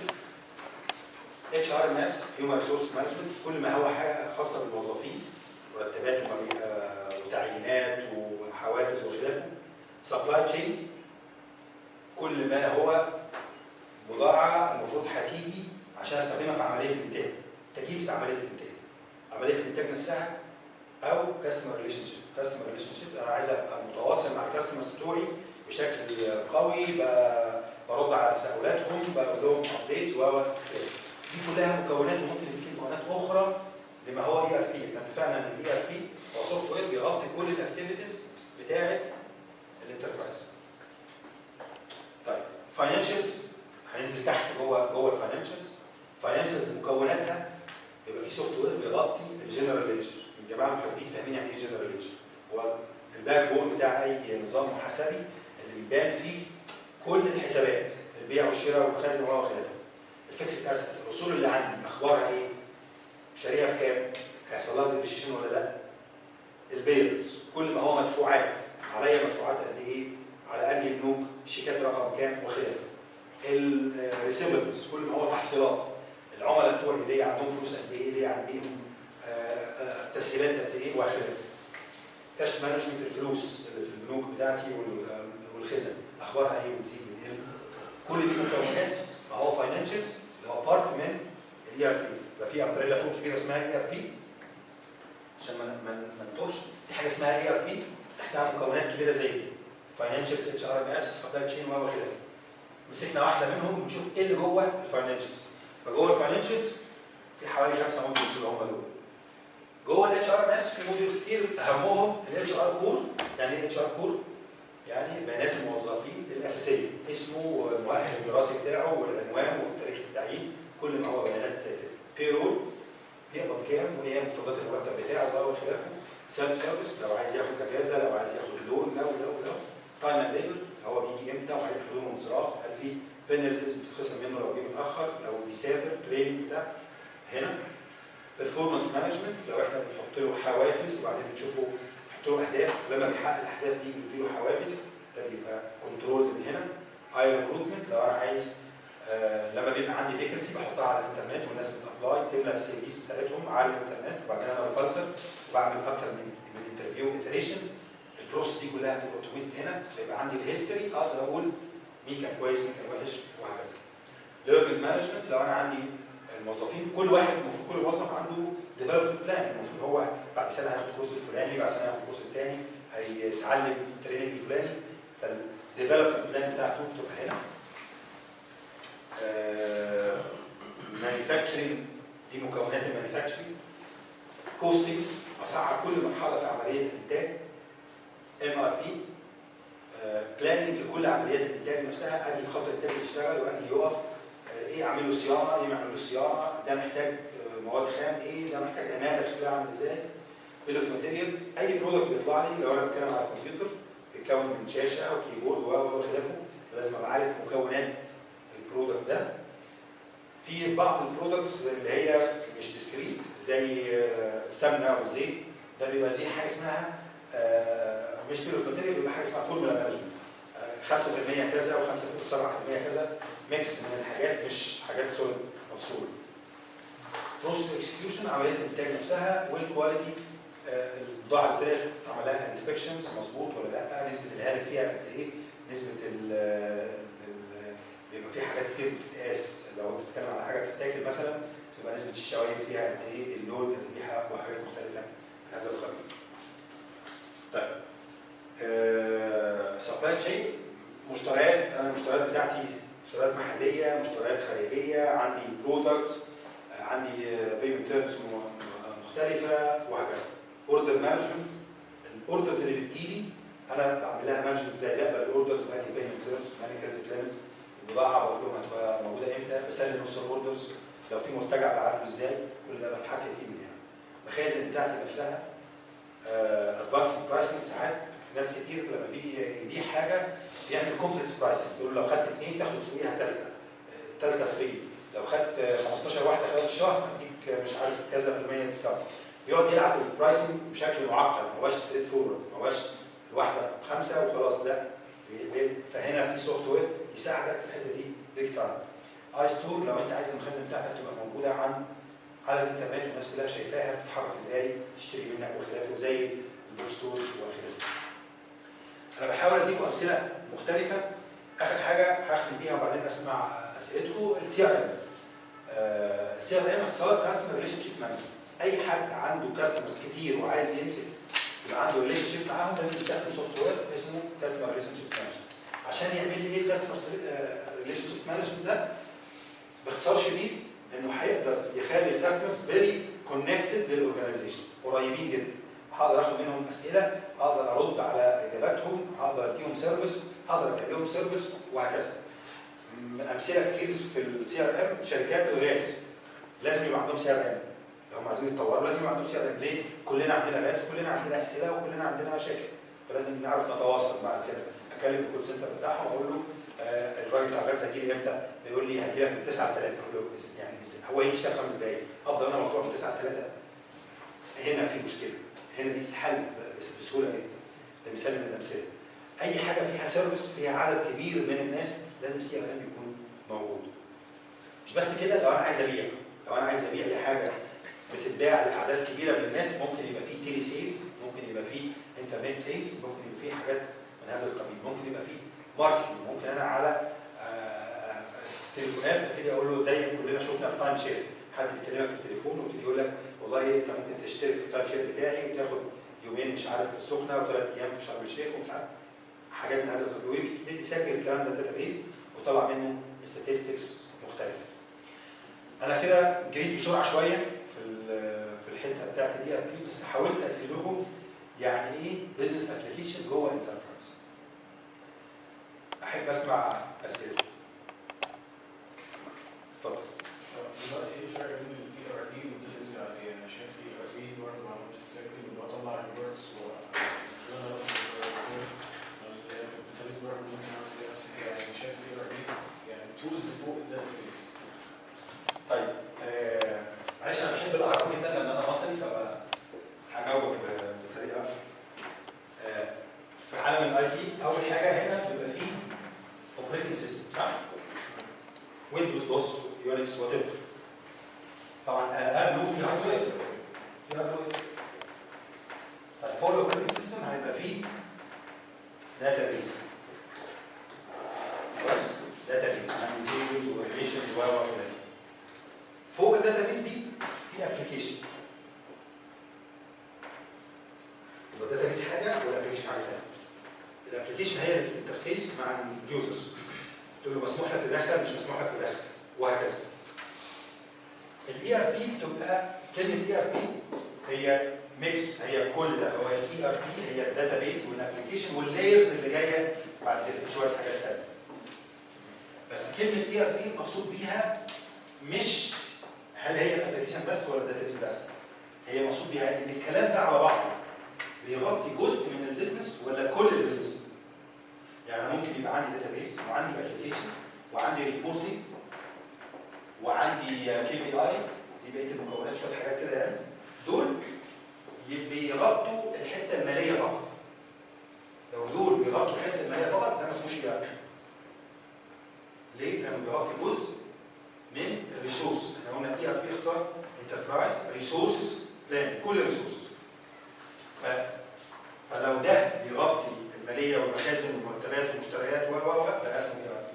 اتش ار ام اس هيومن ريسورس مانجمنت كل ما هو حاجه خاصه بالموظفين مرتبات ومبيع- آه، وتعيينات وحوافز وخلافه سبلاي تشين كل ما هو بضاعه المفروض هتيجي عشان استخدمها في عمليه الانتاج تجهيز في عمليه الانتاج عمليه الانتاج نفسها او كاستمر ريليشن شيب كاستمر ريليشن شيب انا عايز ابقى متواصل مع الكاستمرز بتوعي بشكل قوي ب- برد على تساؤلاتهم بقول لهم ابديتس و دي كلها مكونات وممكن يبقى في مكونات اخرى لما هو اي ار بي احنا اتفقنا ان الاي ار بي هو سوفت وير بيغطي كل الاكتيفيتيز بتاعه الانتربرايز طيب فاينانشالز هننزل تحت جوه جوه الفاينانشالز فاينانشالز مكوناتها يبقى في سوفت وير بيغطي الجنرال ليدجر الجماعه المحاسبين فاهمين يعني ايه جنرال ليدجر هو الباك بون بتاع اي نظام محاسبي اللي بيبان فيه كل الحسابات البيع والشراء والمخازن وما خلافه الفيكسد اسيتس الاصول اللي عندي اخبارها ايه؟ شاريها بكام؟ هيحصل لها ديبريشن ولا لا؟ البيلز كل ما هو مدفوعات عليا مدفوعات قد ايه؟ على انهي بنوك؟ شيكات رقم كام وخلافه. الريسيفبلز كل ما هو تحصيلات العملاء بتوعي ليه عندهم فلوس قد ايه؟ ليه عندهم آه، آه، تسهيلات قد ايه وخلافه. كاش مانجمنت الفلوس اللي في البنوك بتاعتي وال- والخزن اخبارها ايه بتزيد بتقل كل دي مكونات ما هو فاينانشالز اللي هو بارت من الاي ار بي يبقى في امبريلا فوق كبيره اسمها اي ار بي عشان ما ما ما نتوهش في حاجه اسمها اي ار بي تحتها مكونات كبيره زي دي فاينانشالز اتش ار ام اس سبلاي تشين و وخلافه مسكنا واحده منهم بنشوف ايه اللي جوه الفاينانشالز فجوه الفاينانشالز في حوالي خمسه موديولز اللي هم دول جوه الاتش ار ام اس في موديولز كتير اهمهم الاتش ار كور يعني ايه اتش ار كور؟ يعني بيانات الموظفين الاساسيه اسمه والمؤهل الدراسي بتاعه والعنوان والتاريخ التعيين كل ما هو بيانات زي كده بيرول يقبض كام وايه مفردات المرتب بتاعه بقى وخلافه سيلف سيرفيس لو عايز ياخد اجازه لو عايز ياخد لون لو لو لو تايم اند ليبر هو بيجي امتى وهل حضور وانصراف هل في بينالتيز بتتخصم منه لو جه متاخر لو بيسافر تريننج بتاع هنا performance مانجمنت لو احنا بنحط له حوافز وبعدين بنشوفه نحط له اهداف ولما بيحقق الاهداف دي بنديله حوافز ده بيبقى كنترول من هنا اي ريكروتمنت لو انا عايز آه لما بيبقى عندي فيكنسي بحطها على الانترنت والناس بتابلاي تملى السي فيز بتاعتهم على الانترنت وبعدين انا بفلتر وبعمل اكتر من من انترفيو اتريشن البروسس دي كلها بتبقى اوتوميتد هنا فيبقى عندي الهيستوري اقدر اقول مين كان كويس مين كان وحش وهكذا ليرنينج مانجمنت لو انا عندي الموظفين كل واحد المفروض كل موظف عنده ديفلوبمنت بلان المفروض هو بعد سنه هياخد الكورس الفلاني بعد سنه هياخد الكورس الثاني هيتعلم في التريننج الفلاني فالديفلوبمنت بلان بتاعته بتبقى هنا مانيفاكتشرنج دي مكونات المانيفاكتشرنج كوستنج اصعب كل مرحله في عمليه الانتاج ام ار بي بلاننج لكل عمليات الانتاج نفسها انهي خط الانتاج يشتغل وانهي يقف آه، ايه اعمل له صيانه ايه ما اعمل له صيانه ده محتاج آه، مواد خام ايه ده محتاج عماله شكلها عامل ازاي بيل اوف ماتيريال اي برودكت بيطلع لي لو انا بتكلم على الكمبيوتر بيتكون من شاشه وكيبورد و وخلافه لازم ابقى عارف مكونات البرودكت ده في بعض البرودكتس اللي هي مش ديسكريت زي آه، السمنه والزيت ده بيبقى ليه حاجه اسمها آه، مش بيل اوف ماتيريال بيبقى حاجه اسمها فورمولا مانجمنت 5% كذا و5 7% كذا ميكس من الحاجات مش حاجات سوليد مفصوله بروسيس اكسكيوشن عمليه الانتاج نفسها والكواليتي آه، البضاعه اللي طلعت اتعمل لها انسبكشنز مظبوط ولا لا نسبه الهالك فيها قد ايه نسبه ال ال- بيبقى في حاجات كتير بتتقاس لو انت بتتكلم على حاجه بتتاكل مثلا تبقى نسبه الشوايب فيها قد ايه اللون الريحه وحاجات مختلفه من هذا القبيل طيب سبلاي تشين مشتريات انا المشتريات بتاعتي مشتريات محليه مشتريات خارجيه عندي برودكتس عندي بيمنت تيرمز مختلفه وهكذا اوردر مانجمنت الاوردرز اللي بتجيلي انا بعمل لها مانجمنت ازاي بقبل الاوردرز باني بيمنت تيرمز باني كريدت ليميت البضاعه بقول لهم هتبقى موجوده امتى بسلم نص الاوردرز لو في مرتجع بعرفه ازاي كل ده بتحكم فيه من هنا المخازن بتاعتي نفسها ادفانس برايسنج ساعات ناس كتير لما بيجي يبيع حاجه بيعمل كومبلكس برايسنج يقول له لو خدت اثنين تاخد فوقيها ثالثه ثالثه فري لو خدت آه، 15 واحده خلال الشهر هديك آه، مش عارف كذا في المية ديسكاونت بيقعد يلعب في البرايسنج بشكل معقد ما هوش ستريت فورورد ما هوش الواحده بخمسه وخلاص لا بي- بي- فهنا في سوفت وير يساعدك في الحته دي بيج تايم اي ستور لو انت عايز المخازن بتاعتك تبقى موجوده عن على الانترنت والناس كلها شايفاها بتتحرك ازاي تشتري منك وخلافه زي البوك ستورز وخلافه. انا بحاول اديكم امثله مختلفه اخر حاجه هختم بيها وبعدين اسمع اسئلتكم السي ار ام. السي ار ام اختصار كاستمر ريليشن شيب مانجمنت. اي حد عنده كاستمرز كتير وعايز يمسك يبقى عنده ريليشن شيب معاهم لازم يستخدم سوفت وير اسمه كاستمر ريليشن شيب مانجمنت. عشان يعمل لي ايه الكاستمر ريليشن شيب مانجمنت ده باختصار شديد انه هيقدر يخلي الكاستمرز فيري كونكتد للاورجنايزيشن قريبين جدا هقدر اخد منهم اسئله هقدر ارد على اجاباتهم هقدر اديهم سيرفيس هقدر ابيع لهم سيرفيس وهكذا من امثله كتير في السي ار ام شركات الغاز لازم يبقى عندهم سي ار ام لو هم عايزين يتطوروا لازم يبقى عندهم سي ار ام ليه؟ كلنا عندنا غاز وكلنا عندنا اسئله وكلنا عندنا مشاكل فلازم نعرف نتواصل مع السي ار ام اكلم الكول سنتر بتاعهم اقول له آه الراجل بتاع الغاز هيجي لي امتى؟ فيقول لي هيجي لك من 9 ل 3 اقول له إز- يعني إز- هو يشتغل خمس دقائق افضل انا مفتوح من 9 ل 3 هنا في مشكله هنا دي تتحل ب- بس- بسهوله جدا ده مثال من الامثله اي حاجه فيها سيرفيس فيها عدد كبير من الناس لازم سي ار ام يكون موجود مش بس كده لو انا عايز ابيع لو انا عايز ابيع لي حاجه بتتباع لاعداد كبيره من الناس ممكن يبقى فيه تيلي سيلز ممكن يبقى فيه انترنت سيلز ممكن يبقى فيه حاجات من هذا القبيل ممكن يبقى فيه ماركتنج ممكن انا على آه، تليفونات ابتدي اقول له زي كلنا شفنا في تايم شير حد بيكلمك في التليفون ويبتدي يقول لك والله انت ممكن تشترك في التايم شير بتاعي وتاخد يومين مش عارف في السخنه وثلاث ايام في شرم الشيخ ومش عارف حاجات من هذا القبيل ويبتدي يسجل الكلام ده داتابيز وطلع منه statistics مختلفه. انا كده جريت بسرعه شويه في ال- في الحته بتاعت الاي ار بي بس حاولت اكتب لكم يعني ايه بزنس ابلكيشن جوه انتربرايز. احب اسمع اسئلتكم. اتفضل. دلوقتي ايه الفرق بين الاي ار بي والداتابيز العاديه؟ انا شايف الاي ار بي برضه معلومات بتتسجل وبطلع ريبورتس و الداتابيز برضه ممكن اعمل فيها نفس الحاجه يعني شايف الاي ار بي يعني تولز فوق الداتابيز طيب آه، معلش انا بحب الارقام جدا لان انا مصري فهجاوب بطريقه آه، في عالم الاي تي اول حاجه هنا بيبقى فيه اوبريتنج سيستم صح؟ ويندوز دوس يونكس وات ايفر طبعا اقل في هاردوير في هاردوير طيب فوق الاوبريتنج سيستم هيبقى فيه داتابيز كويس داتابيز يعني تيبلز وريليشنز و و الى فوق الداتابيز دي في ابلكيشن يبقى الداتابيز حاجه والابلكيشن حاجه ثانيه الابلكيشن هي اللي بتنترفيس مع اليوزرز تقول له مسموح لك تدخل مش مسموح لك تدخل وهكذا الاي ار بي بتبقى كلمه اي ار بي هي ميكس هي كل ده هو الاي ار بي هي الداتا بيز والابلكيشن واللايرز اللي جايه بعد كده في شويه حاجات ثانيه بس كلمه اي ار بي مقصود بيها مش هل هي الابلكيشن بس ولا الداتا بيز بس هي مقصود بيها ان الكلام ده على بعضه بيغطي جزء من البيزنس ولا كل البيزنس يعني أنا ممكن يبقى عندي داتا بيز وعندي ابلكيشن وعندي ريبورتنج وعندي كي بي ايز دي بقيه المكونات شويه حاجات كده يعني دول ي- بيغطوا الحته الماليه فقط لو دول بيغطوا الحته الماليه فقط ده ما اسموش اي ار ليه؟ لانه بيغطي جزء من الريسورس احنا قلنا اي ار بي اختصار انتربرايز ريسورس بلان كل الريسورس ف... فلو ده بيغطي الماليه والمخازن والمرتبات والمشتريات و و و ده اسمه اي ار بي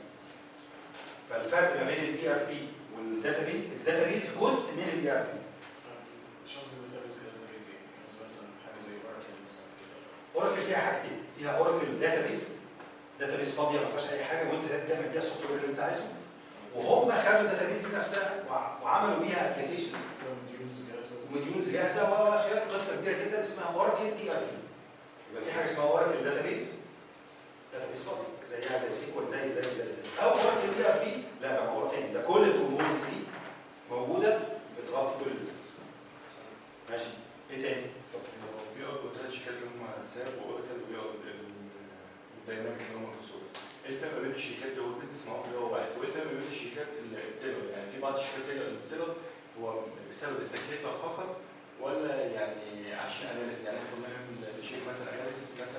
فالفرق ما بين الاي ار بي والداتابيز الداتابيز جزء من الاي ار بي مش قصدي داتابيز كداتابيز يعني قصدي مثلا حاجه زي اوراكل مثلا كده اوراكل فيها حاجتين فيها اوراكل داتابيز داتابيز فاضيه ما فيهاش اي حاجه وانت تعمل بيها السوفت وير اللي انت عايزه وهم خدوا الداتابيز دي نفسها وع- وعملوا بيها ابلكيشن لو مديونز جاهزه ومديولز جاهزه وخلال قصه كبيره جدا اسمها اوراكل اي ار بي يبقى في حاجه اسمها اوراكل داتابيز داتابيز فاضي زيها زي سيكوال زي زي زي زي او اوراكل اي ار بي لا ده موضوع تاني ده كل الكومبوننتس دي موجوده بتغطي كل البيزنس ماشي ايه تاني؟ اتفضل. هو في اكبر ثلاث شركات اللي هم ساب واوراكل والدايناميك اللي هم مايكروسوفت. ايه الفرق ما بين الشركات دي والبيزنس معاهم اللي هو واحد؟ وايه الفرق ما بين الشركات اللي بتلغى؟ يعني في بعض الشركات اللي بتلغى هو بسبب التكلفه فقط ولا يعني عشان اناليسيس يعني احنا كنا بنعمل شيء مثلا اناليسيس مثلا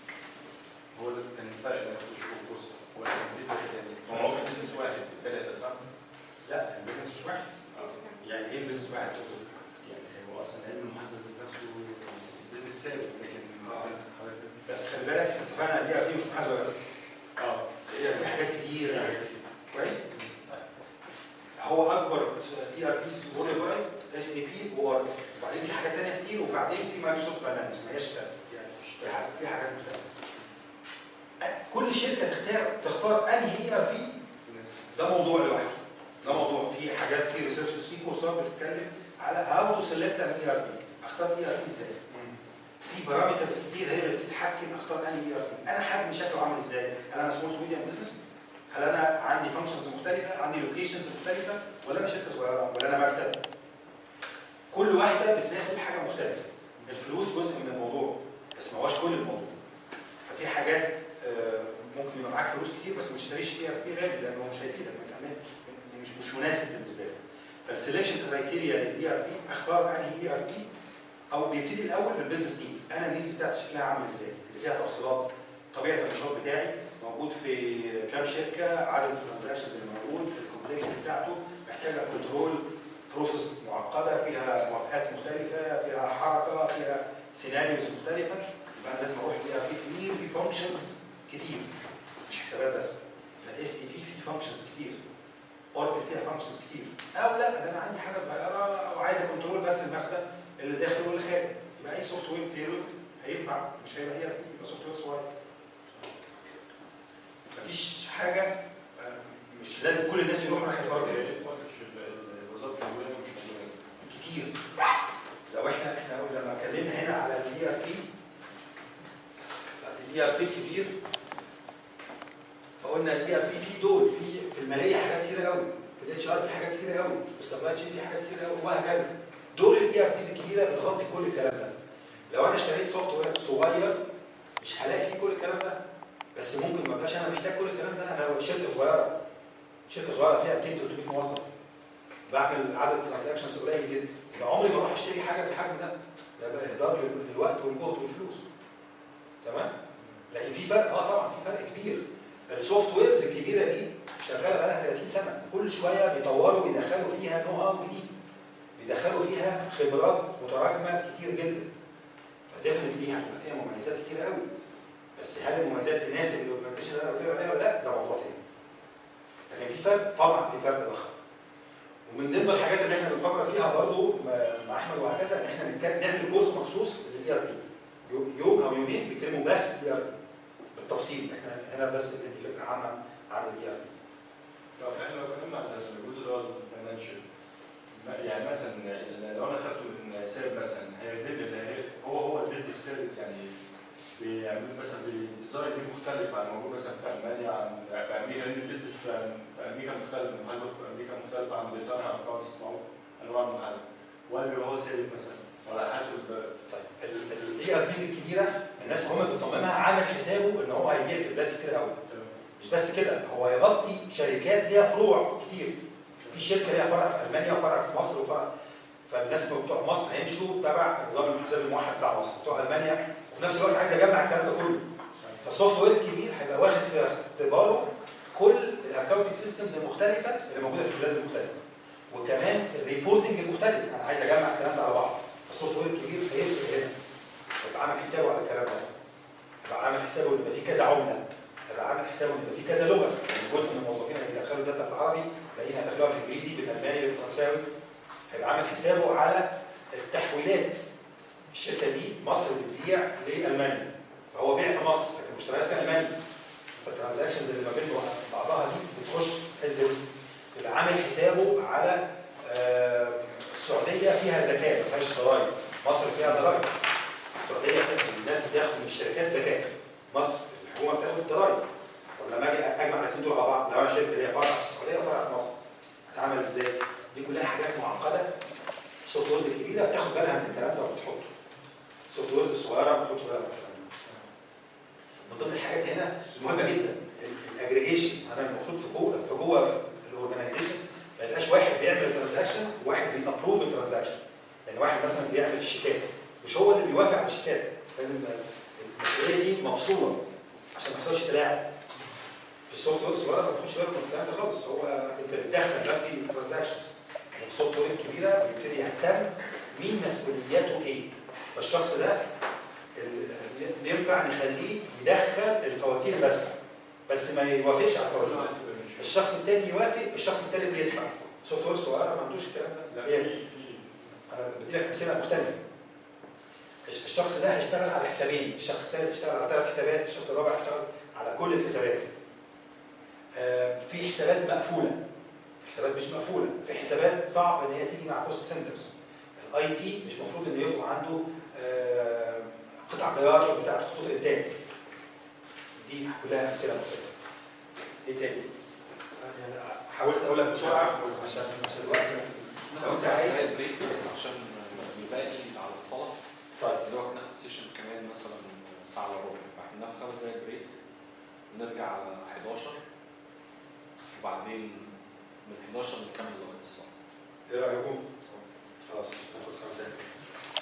هو ده كان الفرق اللي انا كنت بشوفه في الكورس ولا كان في فرق تاني؟ هو في بيزنس واحد ثلاثه صح؟ لا البيزنس مش واحد اه يعني ايه البيزنس واحد تقصد؟ يعني هو اصلا علم المحاسبه ذات نفسه بيزنس ثابت لكن آه. حضرتك بس خلي بالك احنا اتفقنا ان الاي ار بي مش محاسبه بس اه هي في حاجات كتير يعني كويس؟ طيب. هو اكبر اي ار بيز وورلد وايد اس اي بي واوراكل وبعدين في حاجات تانية كتير وبعدين في مايكروسوفت داينامكس ما هياش تانية. يعني في حاجات في حاجات مختلفه أ- كل شركه تختار تختار انهي اي ار بي ده موضوع لوحده ده موضوع في حاجات في ريسيرشز في كورسات بتتكلم على هاو تو سيلكت ان اي ار بي اختار اي ار بي ازاي في بارامترز كتير هي اللي بتتحكم اختار انهي اي ار بي انا حجمي شكله عامل ازاي هل انا سمول ميديم بزنس هل انا عندي فانكشنز مختلفه عندي لوكيشنز مختلفه ولا انا شركه صغيره ولا انا مكتب كل واحده بتناسب حاجه مختلفه الفلوس جزء من الموضوع بس ما هوش كل الموضوع ففي حاجات آه، ممكن يبقى معاك فلوس كتير بس ما تشتريش اي ار بي غالي لانه هو مش هيفيدك ما تعمل مش مش مناسب بالنسبه لك فالسلكشن كرايتيريا للاي ار بي اختار انهي اي ار بي او بيبتدي الاول بالبيزنس نيدز انا النيدز بتاعتي شكلها عامل ازاي اللي فيها تفصيلات طبيعه النشاط بتاعي موجود في كام شركه عدد الترانزاكشنز اللي موجود الكومبلكسيتي بتاعته محتاجه كنترول بروسيس معقده فيها موافقات مختلفه فيها حركه فيها سيناريوز مختلفه يبقى انا لازم اروح لاي ار بي كبير في فانكشنز كتير مش حسابات بس فالاس اي بي فيه فانكشنز كتير اوراكل فيها فانكشنز كتير او لا ده انا عندي حاجه صغيره وعايز كنترول بس المخزن اللي داخل واللي خارج يبقى اي سوفت وير تيلور هينفع مش هيبقى هي يبقى سوفت وير صغير مفيش حاجه آه، مش لازم كل الناس يروحوا ناحيه اوراكل ايه الفرق الوظائف الموجوده ومش موجوده؟ كتير لو احنا احنا لما اتكلمنا هنا على الاي ار بي الاي ار بي كبير فقلنا الاي ار بي فيه دول في في الماليه حاجات كتير قوي في الاتش ار في حاجات كتير قوي في السبلاي تشين في حاجات كتير قوي وهكذا دول الاي ار بيز الكبيره بتغطي كل الكلام ده لو انا اشتريت سوفت وير صغير مش هلاقي فيه كل الكلام ده بس ممكن ما ابقاش انا محتاج كل الكلام ده انا شركه صغيره شركه صغيره فيها 200 300 موظف بعمل عدد ترانزاكشنز قليل جدا يبقى عمري ما اروح اشتري حاجه بالحجم ده ده يبقى اهدار لل- للوقت والجهد والفلوس تمام لكن في فرق اه طبعا في فرق كبير السوفت ويرز الكبيره دي شغاله بقالها 30 سنه كل شويه بيطوروا ويدخلوا فيها نوع هاو جديد بيدخلوا فيها خبرات متراكمه كتير جدا فديفنتلي هتبقى فيها مميزات كتير قوي بس هل المميزات تناسب الاورجنايزيشن اللي انا بتكلم عليها ولا لا ده موضوع تاني لكن في فرق طبعا في فرق ضخم ومن ضمن الحاجات اللي احنا بنفكر فيها برضو مع احمد وهكذا ان احنا نتكلم نعمل كورس مخصوص للاي ار بي يوم او يومين بيتكلموا بس اي ار بي بالتفصيل احنا هنا بس بندي فكره عامه عن الاي ار بي طب احنا لو اتكلمنا على الجزء اللي هو الفاينانشال لا، يعني مثلا لو انا خدته من ساب مثلا هيتم هو هو البيزنس ثابت يعني بيعمل مثلا بالديزاين دي مختلف عن موجود مثلا في المانيا عن في امريكا لان البيزنس في في امريكا مختلف المحاسبه في امريكا مختلفه عن بريطانيا عن فرنسا معروف انواع المحاسبه ولا بيبقى هو ثابت مثلا ولا حسب ال- طيب الاي ار بيز الكبيره الناس هم اللي بتصممها عامل حسابه ان هو هيبيع في بلاد كتير قوي مش بس كده هو يغطي شركات ليها فروع كتير في شركه ليها فرع في المانيا وفرع في مصر وفرع فالناس بتوع مصر هيمشوا تبع نظام المحاسبه الموحد بتاع مصر بتوع المانيا وفي نفس الوقت عايز اجمع الكلام ده كله فالسوفت وير الكبير هيبقى واخد في اعتباره كل الاكونتنج سيستمز المختلفه اللي موجوده في البلاد المختلفه وكمان الريبورتنج المختلف انا عايز اجمع الكلام ده على بعض فالسوفت وير الكبير هيفرق هنا يبقى عامل حسابه على الكلام ده يبقى عامل حسابه ان يبقى في كذا عمله يبقى عامل حسابه ان يبقى في كذا لغه يعني جزء من الموظفين هيدخلوا داتا بالعربي باقيين هيدخلوها بالانجليزي بالالماني بالفرنساوي هيبقى عامل حسابه على التحويلات الشركه دي مصر بتبيع لالمانيا فهو بيع في مصر لكن مشتريات في المانيا فالترانزاكشنز اللي ما بين بعضها دي بتخش حسبه يبقى عامل حسابه على آه، السعوديه فيها زكاه ما فيهاش ضرائب مصر فيها ضرائب السعوديه الناس بتاخد من الشركات زكاه مصر الحكومه بتاخد ضرائب طب لما اجي اجمع الاثنين دول على بعض لو انا شركه ليها فرع في السعوديه وفرع في مصر هتعمل ازاي؟ دي كلها حاجات معقده السوفت ويرز الكبيره بتاخد بالها من الكلام ده وبتحطه السوفت ويرز الصغيره ما بتاخدش بالها من الكلام ده من ضمن الحاجات هنا المهمه جدا الاجريجيشن انا المفروض في جوه في جوه الاورجنايزيشن ما يبقاش واحد بيعمل الترانزاكشن وواحد بيابروف الترانزاكشن يعني واحد مثلا بيعمل الشيكات مش هو اللي بيوافق على الشيكات لازم يبقى المسؤوليه دي مفصوله عشان ما يحصلش تلاعب في السوفت وير الصغيره ما تاخدش بالك من الكلام ده خالص هو انت بتدخل بس الترانزاكشنز في السوفت وير الكبيره بيبتدي يهتم مين مسؤولياته ايه فالشخص ده ال- ينفع نخليه يدخل الفواتير بس بس ما يوافقش على الفواتير الشخص التاني يوافق الشخص التالت بيدفع السوفت وير الصغيره ما عندوش الكلام ده لا هي في في انا بدي لك امثله مختلفه الش- الشخص ده هيشتغل على حسابين الشخص الثالث يشتغل على ثلاث حسابات الشخص الرابع هيشتغل على كل الحسابات آه، في حسابات مقفوله في حسابات مش مقفوله في حسابات صعب ان هي تيجي مع كوست سنترز الاي تي مش المفروض انه يبقى عنده آه، قطع غيار بتاعت خطوط انتاج دي كلها امثله مختلفه ايه تاني؟ آه، يعني حاولت اقول لك بسرعه عشان عشان الوقت لو انت عايز بريك بس عشان الباقي على الصلاه طيب اللي هو ناخد سيشن كمان مثلا ساعه الا ربع فاحنا ناخد خمس دقايق بريك نرجع على 11 وبعدين من 11 نكمل لغايه الصلاه ايه رايكم؟ خلاص ناخد خمس دقايق